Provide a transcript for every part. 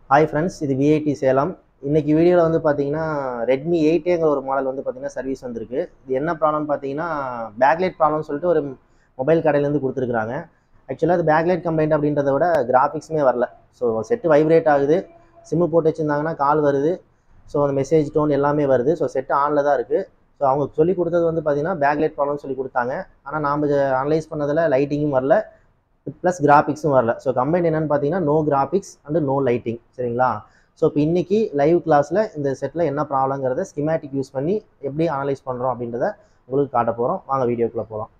hi friends இது VIT Salem இன்னைக்கு வீடியோவில் வந்து பார்த்தீங்கன்னா ரெட்மி எயிட்டேங்கிற ஒரு மாடல் வந்து பார்த்தீங்கன்னா சர்வீஸ் வந்திருக்கு இது என்ன ப்ராப்ளம் பார்த்தீங்கன்னா பேக்லைட் ப்ராப்ளம் சொல்லிட்டு ஒரு மொபைல் கடையிலேருந்து கொடுத்துருக்குறாங்க ஆக்சுவலாக அது பேக்லைட் கம்ப்ளைண்ட் அப்படின்றத விட கிராஃபிக்ஸுமே வரல ஸோ செட்டு வைப்ரேட் ஆகுது சிம்மு போட்டு வச்சுருந்தாங்கன்னா கால் வருது ஸோ அந்த மெசேஜ் டோன் எல்லாமே வருது ஸோ செட்டு ஆனில் தான் இருக்குது ஸோ அவங்க சொல்லி கொடுத்தது வந்து பார்த்தீங்கன்னா பேக்லைட் ப்ராப்ளம் சொல்லி கொடுத்தாங்க ஆனால் நாம் அனலைஸ் பண்ணதில் லைட்டிங்கும் வரல ப்ளஸ் கிராஃபிக்ஸும் வரல ஸோ கம்பைன் என்னன்னு பார்த்தீங்கன்னா no graphics and no lighting சரிங்களா ஸோ இப்போ இன்னைக்கு லைவ் கிளாஸில் இந்த செட்டில் என்ன ப்ராப்ளங்கிறத ஸ்கிமேட்டிக் யூஸ் பண்ணி எப்படி அனலைஸ் பண்ணுறோம் அப்படின்றத உங்களுக்கு காட்ட போகிறோம் வாங்க வீடியோக்குள்ளே போகலாம்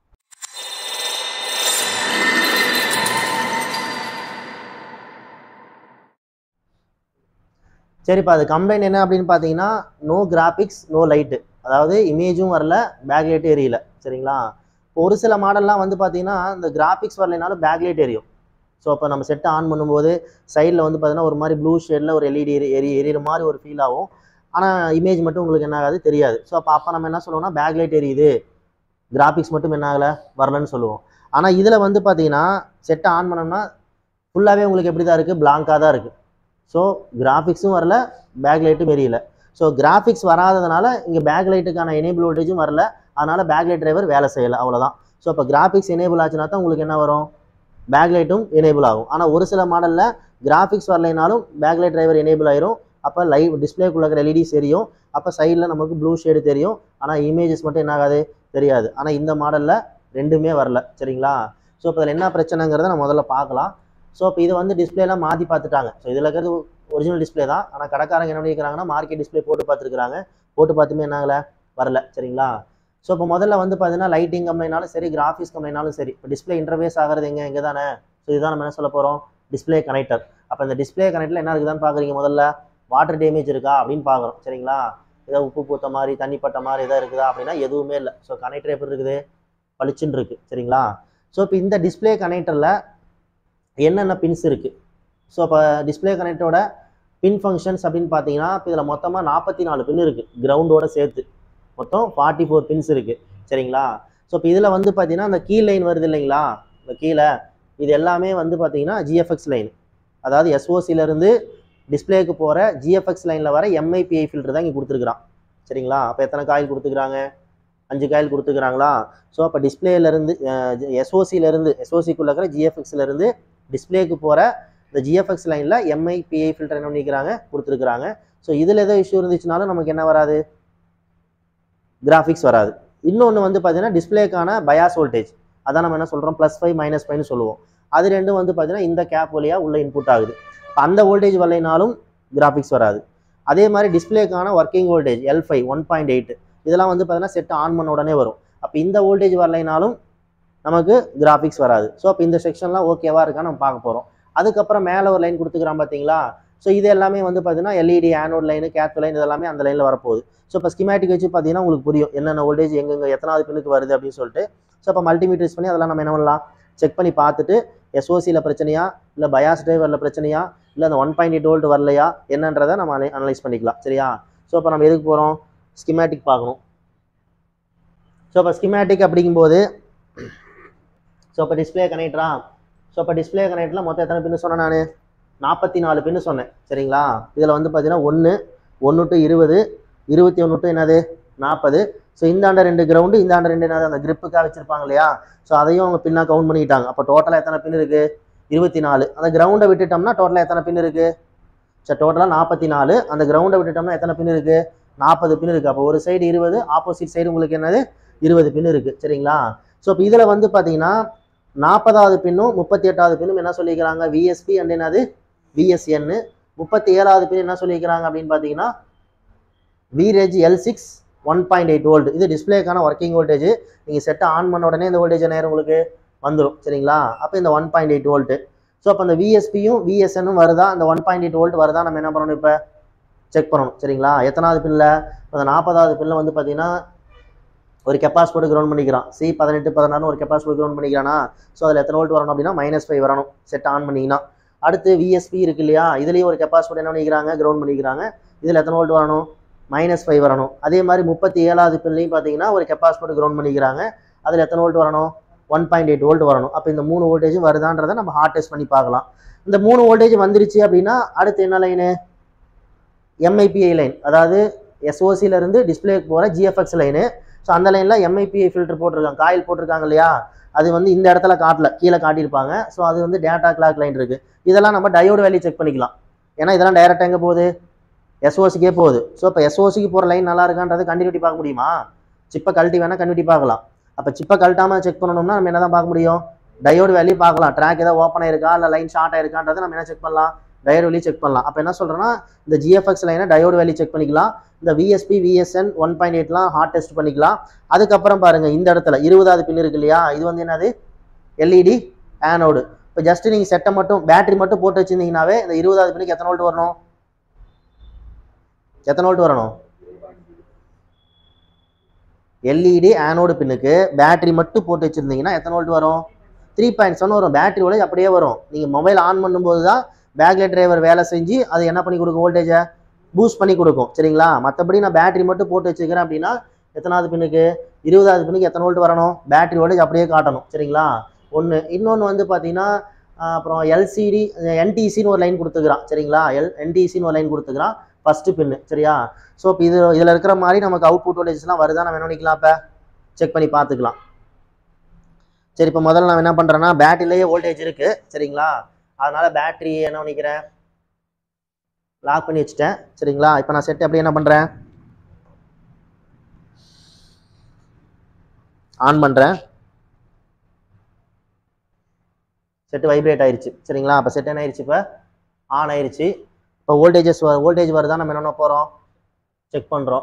சரிப்பா அது கம்ப்ளைண்ட் என்ன அப்படின்னு பார்த்தீங்கன்னா நோ கிராஃபிக்ஸ் நோ லைட்டு அதாவது இமேஜும் வரல பேக்லைட்டும் எரியல சரிங்களா இப்போ ஒரு சில மாடல்லாம் வந்து பார்த்தீங்கன்னா இந்த கிராஃபிக்ஸ் வரலைனாலும் பேக்லைட் எரியும் ஸோ அப்போ நம்ம செட்டை ஆன் பண்ணும்போது சைடில் வந்து பார்த்தீங்கன்னா ஒரு மாதிரி ப்ளூ ஷேடில் ஒரு எல்இடி எரி எரி எரியிற மாதிரி ஒரு ஃபீல் ஆகும் ஆனால் இமேஜ் மட்டும் உங்களுக்கு என்ன ஆகாது தெரியாது ஸோ அப்போ அப்போ நம்ம என்ன சொல்லுவோம்னா பேக்லைட் எரியுது கிராஃபிக்ஸ் மட்டும் என்ன ஆகலை வரலன்னு சொல்லுவோம் ஆனால் இதில் வந்து பார்த்தீங்கன்னா செட்டை ஆன் பண்ணோம்னா ஃபுல்லாகவே உங்களுக்கு எப்படி தான் இருக்குது பிளாங்காக தான் இருக்குது ஸோ கிராஃபிக்ஸும் வரல பேக்லைட்டும் எரியல ஸோ கிராஃபிக்ஸ் வராததுனால இங்கே பேக்லைட்டுக்கான எனேபிள் வோல்டேஜும் வரல அதனால் பேக்லைட் டிரைவர் வேலை செய்யலை அவ்வளோதான் ஸோ இப்போ கிராஃபிக்ஸ் எனேபிள் ஆச்சுன்னா தான் உங்களுக்கு என்ன வரும் பேக்லைட்டும் எனேபிள் ஆகும் ஆனால் ஒரு சில மாடலில் கிராஃபிக்ஸ் வரலைனாலும் பேக்லைட் டிரைவர் எனேபிள் ஆயிரும் அப்போ லைவ் டிஸ்பிளேக்குள்ள இருக்கிற எல்இடிஸ் தெரியும் அப்போ சைடில் நமக்கு ப்ளூ ஷேடு தெரியும் ஆனால் இமேஜஸ் மட்டும் என்ன ஆகாது தெரியாது ஆனால் இந்த மாடலில் ரெண்டுமே வரல சரிங்களா ஸோ இப்போ இதில் என்ன பிரச்சனைங்கிறத நம்ம முதல்ல பார்க்கலாம் ஸோ இப்போ இதை வந்து டிஸ்பிளேலாம் மாற்றி பார்த்துட்டாங்க ஸோ இதில் இருக்கிறது ஒரிஜினல் டிஸ்பிளே தான் ஆனால் கடைக்காரங்க என்ன பண்ணிக்கிறாங்கன்னா மார்க்கெட் டிஸ்பிளே போட்டு பார்த்துருக்காங்க போட்டு பார்த்துமே என்ன ஆகலை வரல சரிங்களா ஸோ இப்போ முதல்ல வந்து பார்த்தீங்கன்னா லைட்டிங் கம்ப்ளைனாலும் சரி கிராஃபிக்ஸ் கம்ப்ளைனாலும் சரி இப்போ டிஸ்பிளே இன்டர்வேஸ் ஆகிறது எங்கே இங்கே தானே ஸோ இதுதான் நம்ம என்ன சொல்ல போகிறோம் டிஸ்பிளே கனெக்டர் அப்போ இந்த டிஸ்பிளே கனெக்டில் என்ன இருக்குதான்னு பார்க்குறீங்க முதல்ல வாட்டர் டேமேஜ் இருக்கா அப்படின்னு பார்க்குறோம் சரிங்களா ஏதோ உப்பு பூத்த மாதிரி தண்ணி பட்ட மாதிரி எதாவது இருக்குதா அப்படின்னா எதுவுமே இல்லை ஸோ கனெக்டர் எப்படி இருக்குது பளிச்சுன்னு இருக்குது சரிங்களா ஸோ இப்போ இந்த டிஸ்பிளே கனெக்டரில் என்னென்ன பின்ஸ் இருக்குது ஸோ இப்போ டிஸ்பிளே கனெக்டரோட பின் ஃபங்க்ஷன்ஸ் அப்படின்னு பார்த்தீங்கன்னா இப்போ இதில் மொத்தமாக நாற்பத்தி நாலு பின் இருக்குது கிரவுண்டோட சேர்த்து மொத்தம் ஃபார்ட்டி ஃபோர் பின்ஸ் இருக்குது சரிங்களா ஸோ இப்போ இதில் வந்து பார்த்தீங்கன்னா அந்த கீ லைன் வருது இல்லைங்களா இந்த கீழே இது எல்லாமே வந்து பார்த்தீங்கன்னா ஜிஎஃப்எக்ஸ் லைன் அதாவது எஸ்ஓசியிலேருந்து டிஸ்பிளேக்கு போகிற ஜிஎஃப்எக்ஸ் லைனில் வர எம்ஐபிஐ ஃபில்டர் தான் இங்கே கொடுத்துருக்குறான் சரிங்களா அப்போ எத்தனை காயில் கொடுத்துக்கிறாங்க அஞ்சு காயில் கொடுத்துக்கிறாங்களா ஸோ அப்போ டிஸ்பிளேலேருந்து எஸ்ஓசியிலேருந்து எஸ்ஓசிக்குள்ளே இருக்கிற ஜிஎஃப்எக்ஸ்லேருந்து டிஸ்பிளேக்கு போகிற இந்த ஜிஎஃப்எக்ஸ் லைனில் எம்ஐபிஐ ஃபில்டர் என்ன பண்ணிக்கிறாங்க கொடுத்துருக்குறாங்க ஸோ இதில் ஏதோ இஷ்யூ இருந்துச்சுனாலும் நமக்கு என்ன வராது கிராஃபிக்ஸ் வராது இன்னொன்று வந்து பார்த்தீங்கன்னா டிஸ்பிளேக்கான பயாஸ் வோல்டேஜ் அதான் நம்ம என்ன சொல்கிறோம் ப்ளஸ் ஃபைவ் மைனஸ் ஃபைவ்னு சொல்லுவோம் அது ரெண்டும் வந்து பார்த்தீங்கன்னா இந்த கேப் வழியாக உள்ள இன்புட் ஆகுது இப்போ அந்த வோல்டேஜ் வரலைனாலும் கிராஃபிக்ஸ் வராது அதே மாதிரி டிஸ்பிளேக்கான working voltage L five one point eight இதெல்லாம் வந்து பார்த்தீங்கன்னா செட் ஆன் பண்ண உடனே வரும் அப்போ இந்த வோல்டேஜ் வரலைனாலும் நமக்கு கிராஃபிக்ஸ் வராது ஸோ அப்போ இந்த செக்ஷன்லாம் ஓகேவா இருக்கான்னு நம்ம பார்க்க போகிறோம் அதுக்கப்புறம் மேலே ஒரு லைன் கொடுத்துக்கிறான் பார்த்தீங்களா ஸோ இது எல்லாமே வந்து பார்த்தீங்கன்னா LED anode line cath line இதெல்லாமே அந்த லைனில் வரப்போகுது ஸோ இப்போ ஸ்கிமேட்டிக் வச்சு பார்த்தீங்கன்னா உங்களுக்கு புரியும் என்னென்ன வோல்டேஜ் எங்கெங்கே எத்தனாவது பின்னுக்கு வருது அப்படின்னு சொல்லிட்டு ஸோ இப்போ மல்டிமீட்டர் யூஸ் பண்ணி அதெல்லாம் நம்ம என்ன பண்ணலாம் செக் பண்ணி பார்த்துட்டு எஸ்ஓசியில் பிரச்சனையா இல்லை பயாஸ் டிரைவரில் பிரச்சனையா இல்லை அந்த ஒன் பாயிண்ட் எயிட் வோல்ட் வரலையா என்னன்றதை நம்ம அனலைஸ் பண்ணிக்கலாம் சரியா ஸோ இப்போ நம்ம எதுக்கு போகிறோம் ஸ்கிமேட்டிக் பார்க்கணும் ஸோ இப்போ ஸ்கிமேட்டிக் அப்படிங்கும்போது ஸோ இப்போ டிஸ்பிளே கனெக்டரா ஸோ இப்போ டிஸ்பிளே கனெக்டரில் மொத்தம் எத்தனை பின்னு சொன்னேன் நான் நாற்பத்தி நாலு பின்னு சொன்னேன் சரிங்களா இதில் வந்து பார்த்தீங்கன்னா ஒன்று ஒன்று டு இருபது இருபத்தி ஒன்று டு என்னது நாற்பது ஸோ இந்தாண்ட ரெண்டு கிரவுண்டு இந்தாண்ட ரெண்டு என்னது அந்த கிரிப்புக்காக வச்சுருப்பாங்க இல்லையா ஸோ அதையும் அவங்க பின்னாக கவுண்ட் பண்ணிக்கிட்டாங்க அப்போ டோட்டலாக எத்தனை பின் இருக்குது இருபத்தி நாலு அந்த கிரவுண்டை விட்டுட்டோம்னா டோட்டலாக எத்தனை பின் இருக்குது சரி டோட்டலாக நாற்பத்தி நாலு அந்த கிரவுண்டை விட்டுட்டோம்னா எத்தனை பின் இருக்குது நாற்பது பின் இருக்குது அப்போ ஒரு சைடு இருபது ஆப்போசிட் சைடு உங்களுக்கு என்னது இருபது பின் இருக்குது சரிங்களா ஸோ இப்போ இதில் வந்து பார்த்தீங்கன்னா நாற்பதாவது பின்னும் முப்பத்தி எட்டாவது பின்னும் என்ன சொல்லிக்கிறாங்க விஎஸ்பி அண்ட் என்னது விஎஸ்என்னு முப்பத்தி ஏழாவது பின் என்ன சொல்லிக்கிறாங்க அப்படின்னு பார்த்தீங்கன்னா விரேஜ் L six one point eight volt இது டிஸ்பிளேக்கான ஒர்க்கிங் வோல்டேஜ் நீங்கள் செட்டை ஆன் பண்ண உடனே இந்த வோல்டேஜ் நேரம் உங்களுக்கு வந்துடும் சரிங்களா அப்போ இந்த one point eight volt so அப்போ அந்த விஎஸ்பியும் விஎஸ்என்னும் வருதா அந்த ஒன் பாயிண்ட் எயிட் வோல்ட் வருதா நம்ம என்ன பண்ணணும் இப்போ செக் பண்ணணும் சரிங்களா எத்தனாவது பின்னில் அந்த நாற்பதாவது பின்னில் வந்து பார்த்தீங்கன்னா ஒரு கெப்பாசிட்டி கிரவுண்ட் பண்ணிக்கிறான் சி பதினெட்டு பதினாறு ஒரு கெப்பாசிட்டி கிரவுண்ட் பண்ணிக்கிறானா ஸோ அதில் எத்தனை வோல்ட் வரணும் அப்படின்னா மைனஸ் ஃபைவ் வரணும் செட் ஆன் பண்ணிங்கன்னா அடுத்து விஎஸ்பி இருக்கு இல்லையா இதுலேயும் ஒரு கெப்பாசிட்டி என்ன பண்ணிக்கிறாங்க கிரவுண்ட் பண்ணிக்கிறாங்க இதில் எத்தனை வோல்ட் வரணும் மைனஸ் ஃபைவ் வரணும் அதே மாதிரி முப்பத்தி ஏழாவது பின்லையும் பார்த்தீங்கன்னா ஒரு கெப்பாசிட்டி கிரவுண்ட் பண்ணிக்கிறாங்க அதில் எத்தனை வோல்ட் வரணும் ஒன் பாயிண்ட் எயிட் வோல்ட் வரணும் அப்போ இந்த மூணு வோல்டேஜ் வருதான்றதை நம்ம ஹார்ட் டெஸ்ட் பண்ணி பார்க்கலாம் இந்த மூணு வோல்டேஜ் வந்துருச்சு அப்படின்னா அடுத்து என்ன லைனு எம்ஐபிஐ லைன் அதாவது SOC ல இருந்து டிஸ்பிளேக்கு போகிற ஜிஎஃப்எக்ஸ் லைனு ஸோ அந்த லைனில் எம்ஐபிஐ ஃபில்டர் போட்டிருக்காங்க காயில் போட்டிருக்காங்க இல்லையா அது வந்து இந்த இடத்துல காட்டல கீழே காட்டியிருப்பாங்க ஸோ அது வந்து டேட்டா கிளாக் லைன் இருக்குது இதெல்லாம் நம்ம டயோடு வேல்யூ செக் பண்ணிக்கலாம் ஏன்னா இதெல்லாம் டைரெக்டாக எங்கே போகுது எஸ்ஓசிக்கே போகுது ஸோ இப்போ எஸ்ஓசிக்கு போகிற லைன் நல்லா இருக்கான்றது கண்டினியூட்டி பார்க்க முடியுமா சிப்பை கழட்டி வேணால் கண்டினியூட்டி பார்க்கலாம் அப்போ சிப்பை கழட்டாமல் செக் பண்ணணும்னா நம்ம என்ன தான் பார்க்க முடியும் டயோடு வேல்யூ பார்க்கலாம் ட்ராக் ஏதாவது ஓப்பன் ஆயிருக்கா இல்லை லைன் ஷார்ட் ஆயிருக்கான்றதை நம்ம என்ன செக் பண்ணலாம் டயோடு வேல்யூ செக் பண்ணலாம் அப்போ என்ன சொல்கிறேன்னா இந்த ஜிஎஃப்எக்ஸ் லைனை டயோடு வேல்யூ செக் பண்ணிக்கலாம் இந்த விஎஸ்பி விஎஸ்என் ஒன் பாயிண்ட் எயிட்லாம் ஹார்ட் டெஸ்ட் பண்ணிக்கலாம் அதுக்கப்புறம் பாருங்கள் இந்த இடத்துல இருபதாவது பின் இருக்கு இல்லையா இது வந்து என்னது எல்இடி ஆனோடு இப்போ ஜஸ்ட் நீங்கள் செட்டை மட்டும் பேட்டரி மட்டும் போட்டு வச்சிருந்தீங்கன்னாவே இந்த இருபதாவது பின்னுக்கு எத்தனை வோல்ட் வரணும் எத்தனை வோல்ட் வரணும் எல்இடி ஆனோடு பின்னுக்கு பேட்டரி மட்டும் போட்டு வச்சிருந்தீங்கன்னா எத்தனை வோல்ட் வரும் த்ரீ பாயிண்ட் செவன் வரும் பேட்டரி வோல்டேஜ் அப்படியே வரும் நீங்கள் மொபைல் ஆன் பண்ணும்போது தான் பேக்லைட் டிரைவர் வேலை செஞ்சு அது என்ன பண்ணி கொடுக்கும் வோல்டேஜை பூஸ்ட் பண்ணி கொடுக்கும் சரிங்களா மற்றபடி நான் பேட்டரி மட்டும் போட்டு வச்சுக்கிறேன் அப்படின்னா எத்தனாவது பின்னுக்கு இருபதாவது பின்னுக்கு எத்தனை வோல்ட் வரணும் பேட்டரி வோல்டேஜ் அப்படியே காட்டணும் சரிங்களா ஒன்று இன்னொன்று வந்து பார்த்தீங்கன்னா ஆஹ் அப்புறம் எல்சிடி என்டிசின்னு ஒரு லைன் கொடுத்துக்கிறான் சரிங்களா எல் என்டிசின்னு ஒரு லைன் கொடுத்துக்கிறான் ஃபஸ்ட்டு பின்னு சரியா ஸோ இப்போ இது இதில் இருக்கிற மாதிரி நமக்கு அவுட்புட் வோல்டேஜ்லாம் வருதா நம்ம என்ன பண்ணிக்கலாம் இப்போ செக் பண்ணி பார்த்துக்கலாம் சரி இப்போ முதல்ல நான் என்ன பண்ணுறேன்னா பேட்டரியிலேயே வோல்டேஜ் இருக்குது சரிங்களா அதனால பேட்டரி என்ன பண்ணிக்கிறேன் லாக் பண்ணி வச்சுட்டேன் சரிங்களா இப்போ நான் செட் எப்படி என்ன பண்ணுறேன் ஆன் பண்ணுறேன் செட்டு வைப்ரேட் ஆயிருச்சு சரிங்களா அப்போ செட் என்ன ஆயிருச்சு இப்போ ஆன் ஆயிருச்சு இப்போ வோல்டேஜஸ் வோல்டேஜ் வருதா நம்ம என்ன பண்ண போகிறோம் செக் பண்ணுறோம்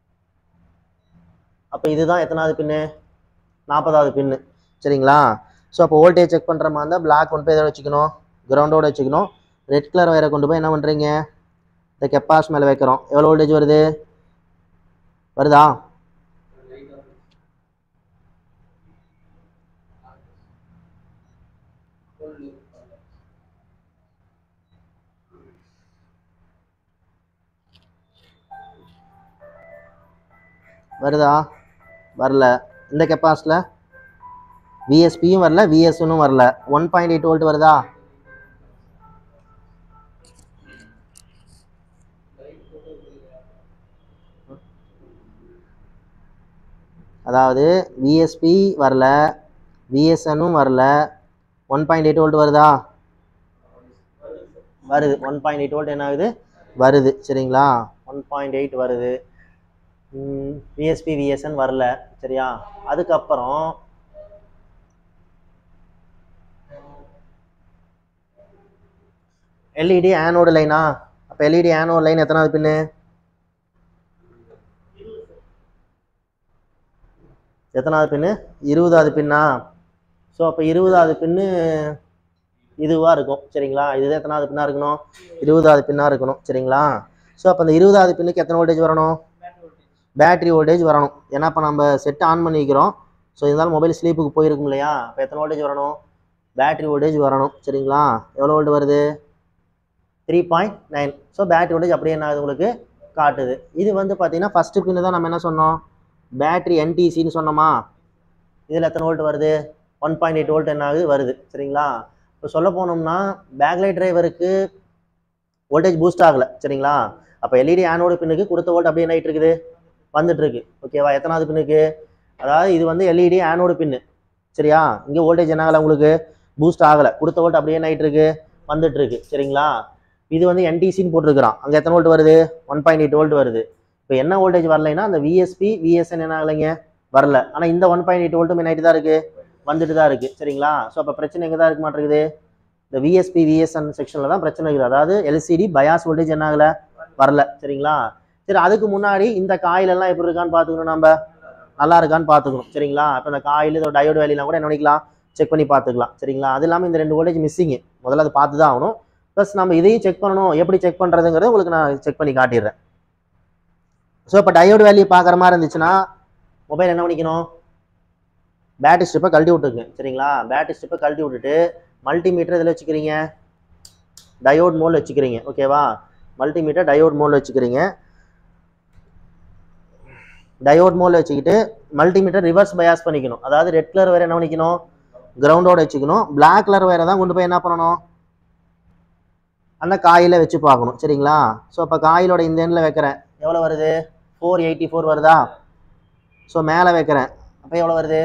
அப்போ இதுதான் எத்தனாவது பின்னு நாற்பதாவது பின்னு சரிங்களா ஸோ அப்போ வோல்டேஜ் செக் பண்ணுற மாதிரி இருந்தால் பிளாக் கொண்டு போய் எதோட வச்சுக்கணும் கிரவுண்டோட வச்சுக்கணும் ரெட் கலர் வயரை கொண்டு போய் என்ன பண்ணுறீங்க இந்த கெப்பாஸ் மேலே வைக்கிறோம் எவ்வளோ வோல்டேஜ் வருது வருதா வருதா வரல இந்த கெப்பாஸில் விஎஸ்பியும் வரல விஎஸ்னும் வரல ஒன் பாயிண்ட் எயிட் வோல்ட் வருதா அதாவது விஎஸ்பி வரல விஎஸ்என்னும் வரல ஒன் பாயிண்ட் எயிட் வோல்ட் வருதா வருது ஒன் பாயிண்ட் எயிட் வோல்ட் என்ன ஆகுது வருது சரிங்களா ஒன் பாயிண்ட் எயிட் வருது விஎஸ்பி விஎஸ்என் வரல சரியா அதுக்கப்புறம் எல்இடி ஆனோடு லைனா அப்போ எல்இடி ஆனோடு லைன் எத்தனாவது பின்னு எத்தனாவது பின்னு இருபதாவது பின்னா ஸோ அப்போ இருபதாவது பின்னு இதுவாக இருக்கும் சரிங்களா இது எத்தனாவது பின்னாக இருக்கணும் இருபதாவது பின்னாக இருக்கணும் சரிங்களா ஸோ அப்போ அந்த இருபதாவது பின்னுக்கு எத்தனை வோல்டேஜ் வரணும் பேட்டரி வோல்டேஜ் வரணும் ஏன்னா இப்போ நம்ம செட் ஆன் பண்ணி வைக்கிறோம் ஸோ இருந்தாலும் மொபைல் ஸ்லீப்புக்கு போயிருக்கும் இல்லையா இப்போ எத்தனை வோல்டேஜ் வரணும் பேட்டரி வோல்டேஜ் வரணும் சரிங்களா எவ்வளோ வோல்ட் வருது three point nine so battery voltage அப்படியே என்ன ஆகுது உங்களுக்கு காட்டுது இது வந்து பார்த்தீங்கன்னா ஃபஸ்ட்டு பின்னு தான் நம்ம என்ன சொன்னோம் பேட்டரி என்டிசின்னு சொன்னோமா இதில் எத்தனை வோல்ட் வருது ஒன் பாயிண்ட் எயிட் வோல்ட் என்ன ஆகுது வருது சரிங்களா இப்போ சொல்ல போனோம்னா பேக்லைட் டிரைவருக்கு வோல்டேஜ் பூஸ்ட் ஆகலை சரிங்களா அப்போ எல்இடி ஆனோடு பின்னுக்கு கொடுத்த வோல்ட் அப்படியே என்ன ஆயிட்டு இருக்குது வந்துட்டு இருக்கு ஓகேவா எத்தனாவது பின்னுக்கு அதாவது இது வந்து எல்இடி ஆனோடு பின்னு சரியா இங்கே வோல்டேஜ் என்ன ஆகலை உங்களுக்கு பூஸ்ட் ஆகலை கொடுத்த வோல்ட் அப்படியே என்ன ஆயிட்டு இருக்கு வந்துட்டு இருக்கு சரிங்களா இது வந்து என்டிசின்னு போட்டிருக்கிறான் அங்கே எத்தனை வோல்ட் வருது ஒன் பாயிண்ட் எயிட் வோல்ட் வருது இப்போ என்ன வோல்டேஜ் வரலைன்னா அந்த விஎஸ்பி விஎஸ்என் என்ன ஆகலைங்க வரல ஆனால் இந்த ஒன் பாயிண்ட் எயிட் வோல்ட்டும் என்ன ஆயிட்டு தான் இருக்கு வந்துட்டு தான் இருக்கு சரிங்களா ஸோ அப்போ பிரச்சனை எங்கே தான் இருக்க மாட்டேங்குது இந்த விஎஸ்பி விஎஸ்என் செக்ஷனில் தான் பிரச்சனை இருக்குது அதாவது எல்சிடி பயாஸ் வோல்டேஜ் என்ன ஆகலை வரல சரிங்களா சரி அதுக்கு முன்னாடி இந்த காயில் எல்லாம் எப்படி இருக்கான்னு பார்த்துக்கணும் நம்ம நல்லா இருக்கான்னு பார்த்துக்கணும் சரிங்களா இப்போ இந்த காயில் இதோட டயோடு வேலையெல்லாம் கூட என்ன பண்ணிக்கலாம் செக் பண்ணி பார்த்துக்கலாம் சரிங்களா அது இல்லாமல் இந்த ரெண்டு வோல்டேஜ் மிஸ்ஸிங்கு முதல்ல அது பார்த்து தான் ஆகணும் ப்ளஸ் நம்ம இதையும் செக் பண்ணணும் எப்படி செக் பண்ணுறதுங்கிறத உங்களுக்கு நான் செக் பண்ணி காட்டிடுறேன் ஸோ இப்போ டயோடு வேல்யூ பார்க்குற மாதிரி இருந்துச்சுன்னா மொபைல் என்ன பண்ணிக்கணும் பேட்டரி ஸ்ட்ரிப்பை கழட்டி விட்டுருங்க சரிங்களா பேட்டரி ஸ்ட்ரிப்பை கழட்டி விட்டுட்டு மல்டிமீட்டர் இதில் வச்சுக்கிறீங்க டயோட் மோல் வச்சுக்கிறீங்க ஓகேவா மல்டிமீட்டர் டயோட் மோல் வச்சுக்கிறீங்க டயோட் மோல் வச்சுக்கிட்டு மல்டிமீட்டர் ரிவர்ஸ் பயாஸ் பண்ணிக்கணும் அதாவது ரெட் கலர் வேற என்ன பண்ணிக்கணும் கிரவுண்டோட வச்சுக்கணும் Black கலர் வேற தான் கொண்டு போய் என்ன பண்ணணும் அந்த காயில வச்சு பார்க்கணும் சரிங்களா ஸோ அப்போ காயிலோட இந்த எண்ணில் வைக்கிறேன் எவ்வளோ வருது ஃபோர் எயிட்டி ஃபோர் வருதா ஸோ மேலே வைக்கிறேன் அப்போ எவ்வளோ வருது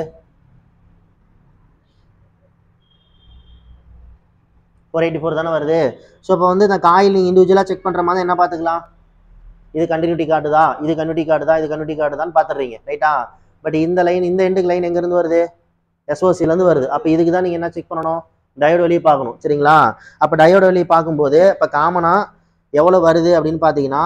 ஃபோர் எயிட்டி ஃபோர் தானே வருது ஸோ இப்போ வந்து இந்த காயில் நீங்கள் இண்டிவிஜுவலாக செக் பண்ணுற மாதிரி என்ன பார்த்துக்கலாம் இது கண்டினியூட்டி காட்டுதா இது கண்டினியூட்டி காட்டுதா இது கண்டினியூட்டி காட்டுதான்னு பார்த்துடுறீங்க ரைட்டா பட் இந்த லைன் இந்த எண்டுக்கு லைன் எங்கேருந்து வருது எஸ்ஓசிலேருந்து வருது அப்போ இதுக்கு தான் நீங்கள் என்ன செக் பண்ணணும் டயோடு வெளியே பார்க்கணும் சரிங்களா அப்போ டயோடு வெளியே பார்க்கும்போது இப்போ காமனாக எவ்வளோ வருது அப்படின்னு பார்த்தீங்கன்னா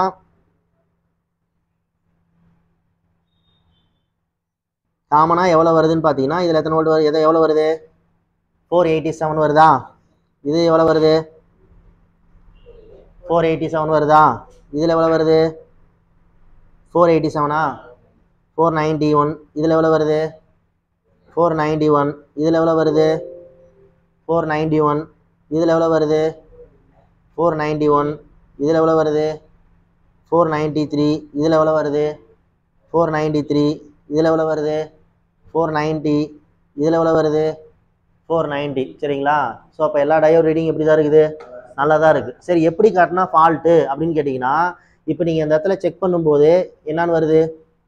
காமனாக எவ்வளோ வருதுன்னு பார்த்தீங்கன்னா இதில் எத்தனை வோல்ட் வருது எது எவ்வளோ வருது ஃபோர் எயிட்டி செவன் வருதா இது எவ்வளோ வருது ஃபோர் எயிட்டி செவன் வருதா இதில் எவ்வளோ வருது ஃபோர் எயிட்டி செவனா ஃபோர் நைன்ட்டி ஒன் இதில் எவ்வளோ வருது ஃபோர் நைன்ட்டி ஒன் இதில் எவ்வளோ வருது ஃபோர் நைன்ட்டி ஒன் இதில் எவ்வளோ வருது ஃபோர் நைன்ட்டி ஒன் இதில் எவ்வளோ வருது ஃபோர் நைன்ட்டி த்ரீ இதில் எவ்வளோ வருது ஃபோர் நைன்ட்டி த்ரீ இதில் எவ்வளோ வருது ஃபோர் நைன்ட்டி இதில் எவ்வளோ வருது ஃபோர் நைன்ட்டி சரிங்களா ஸோ அப்போ எல்லா டயோட் ரீடிங் எப்படி தான் இருக்குது நல்லா தான் இருக்குது சரி எப்படி காட்டினா ஃபால்ட்டு அப்படின்னு கேட்டிங்கன்னா இப்போ நீங்கள் இந்த இடத்துல செக் பண்ணும்போது என்னன்னு வருது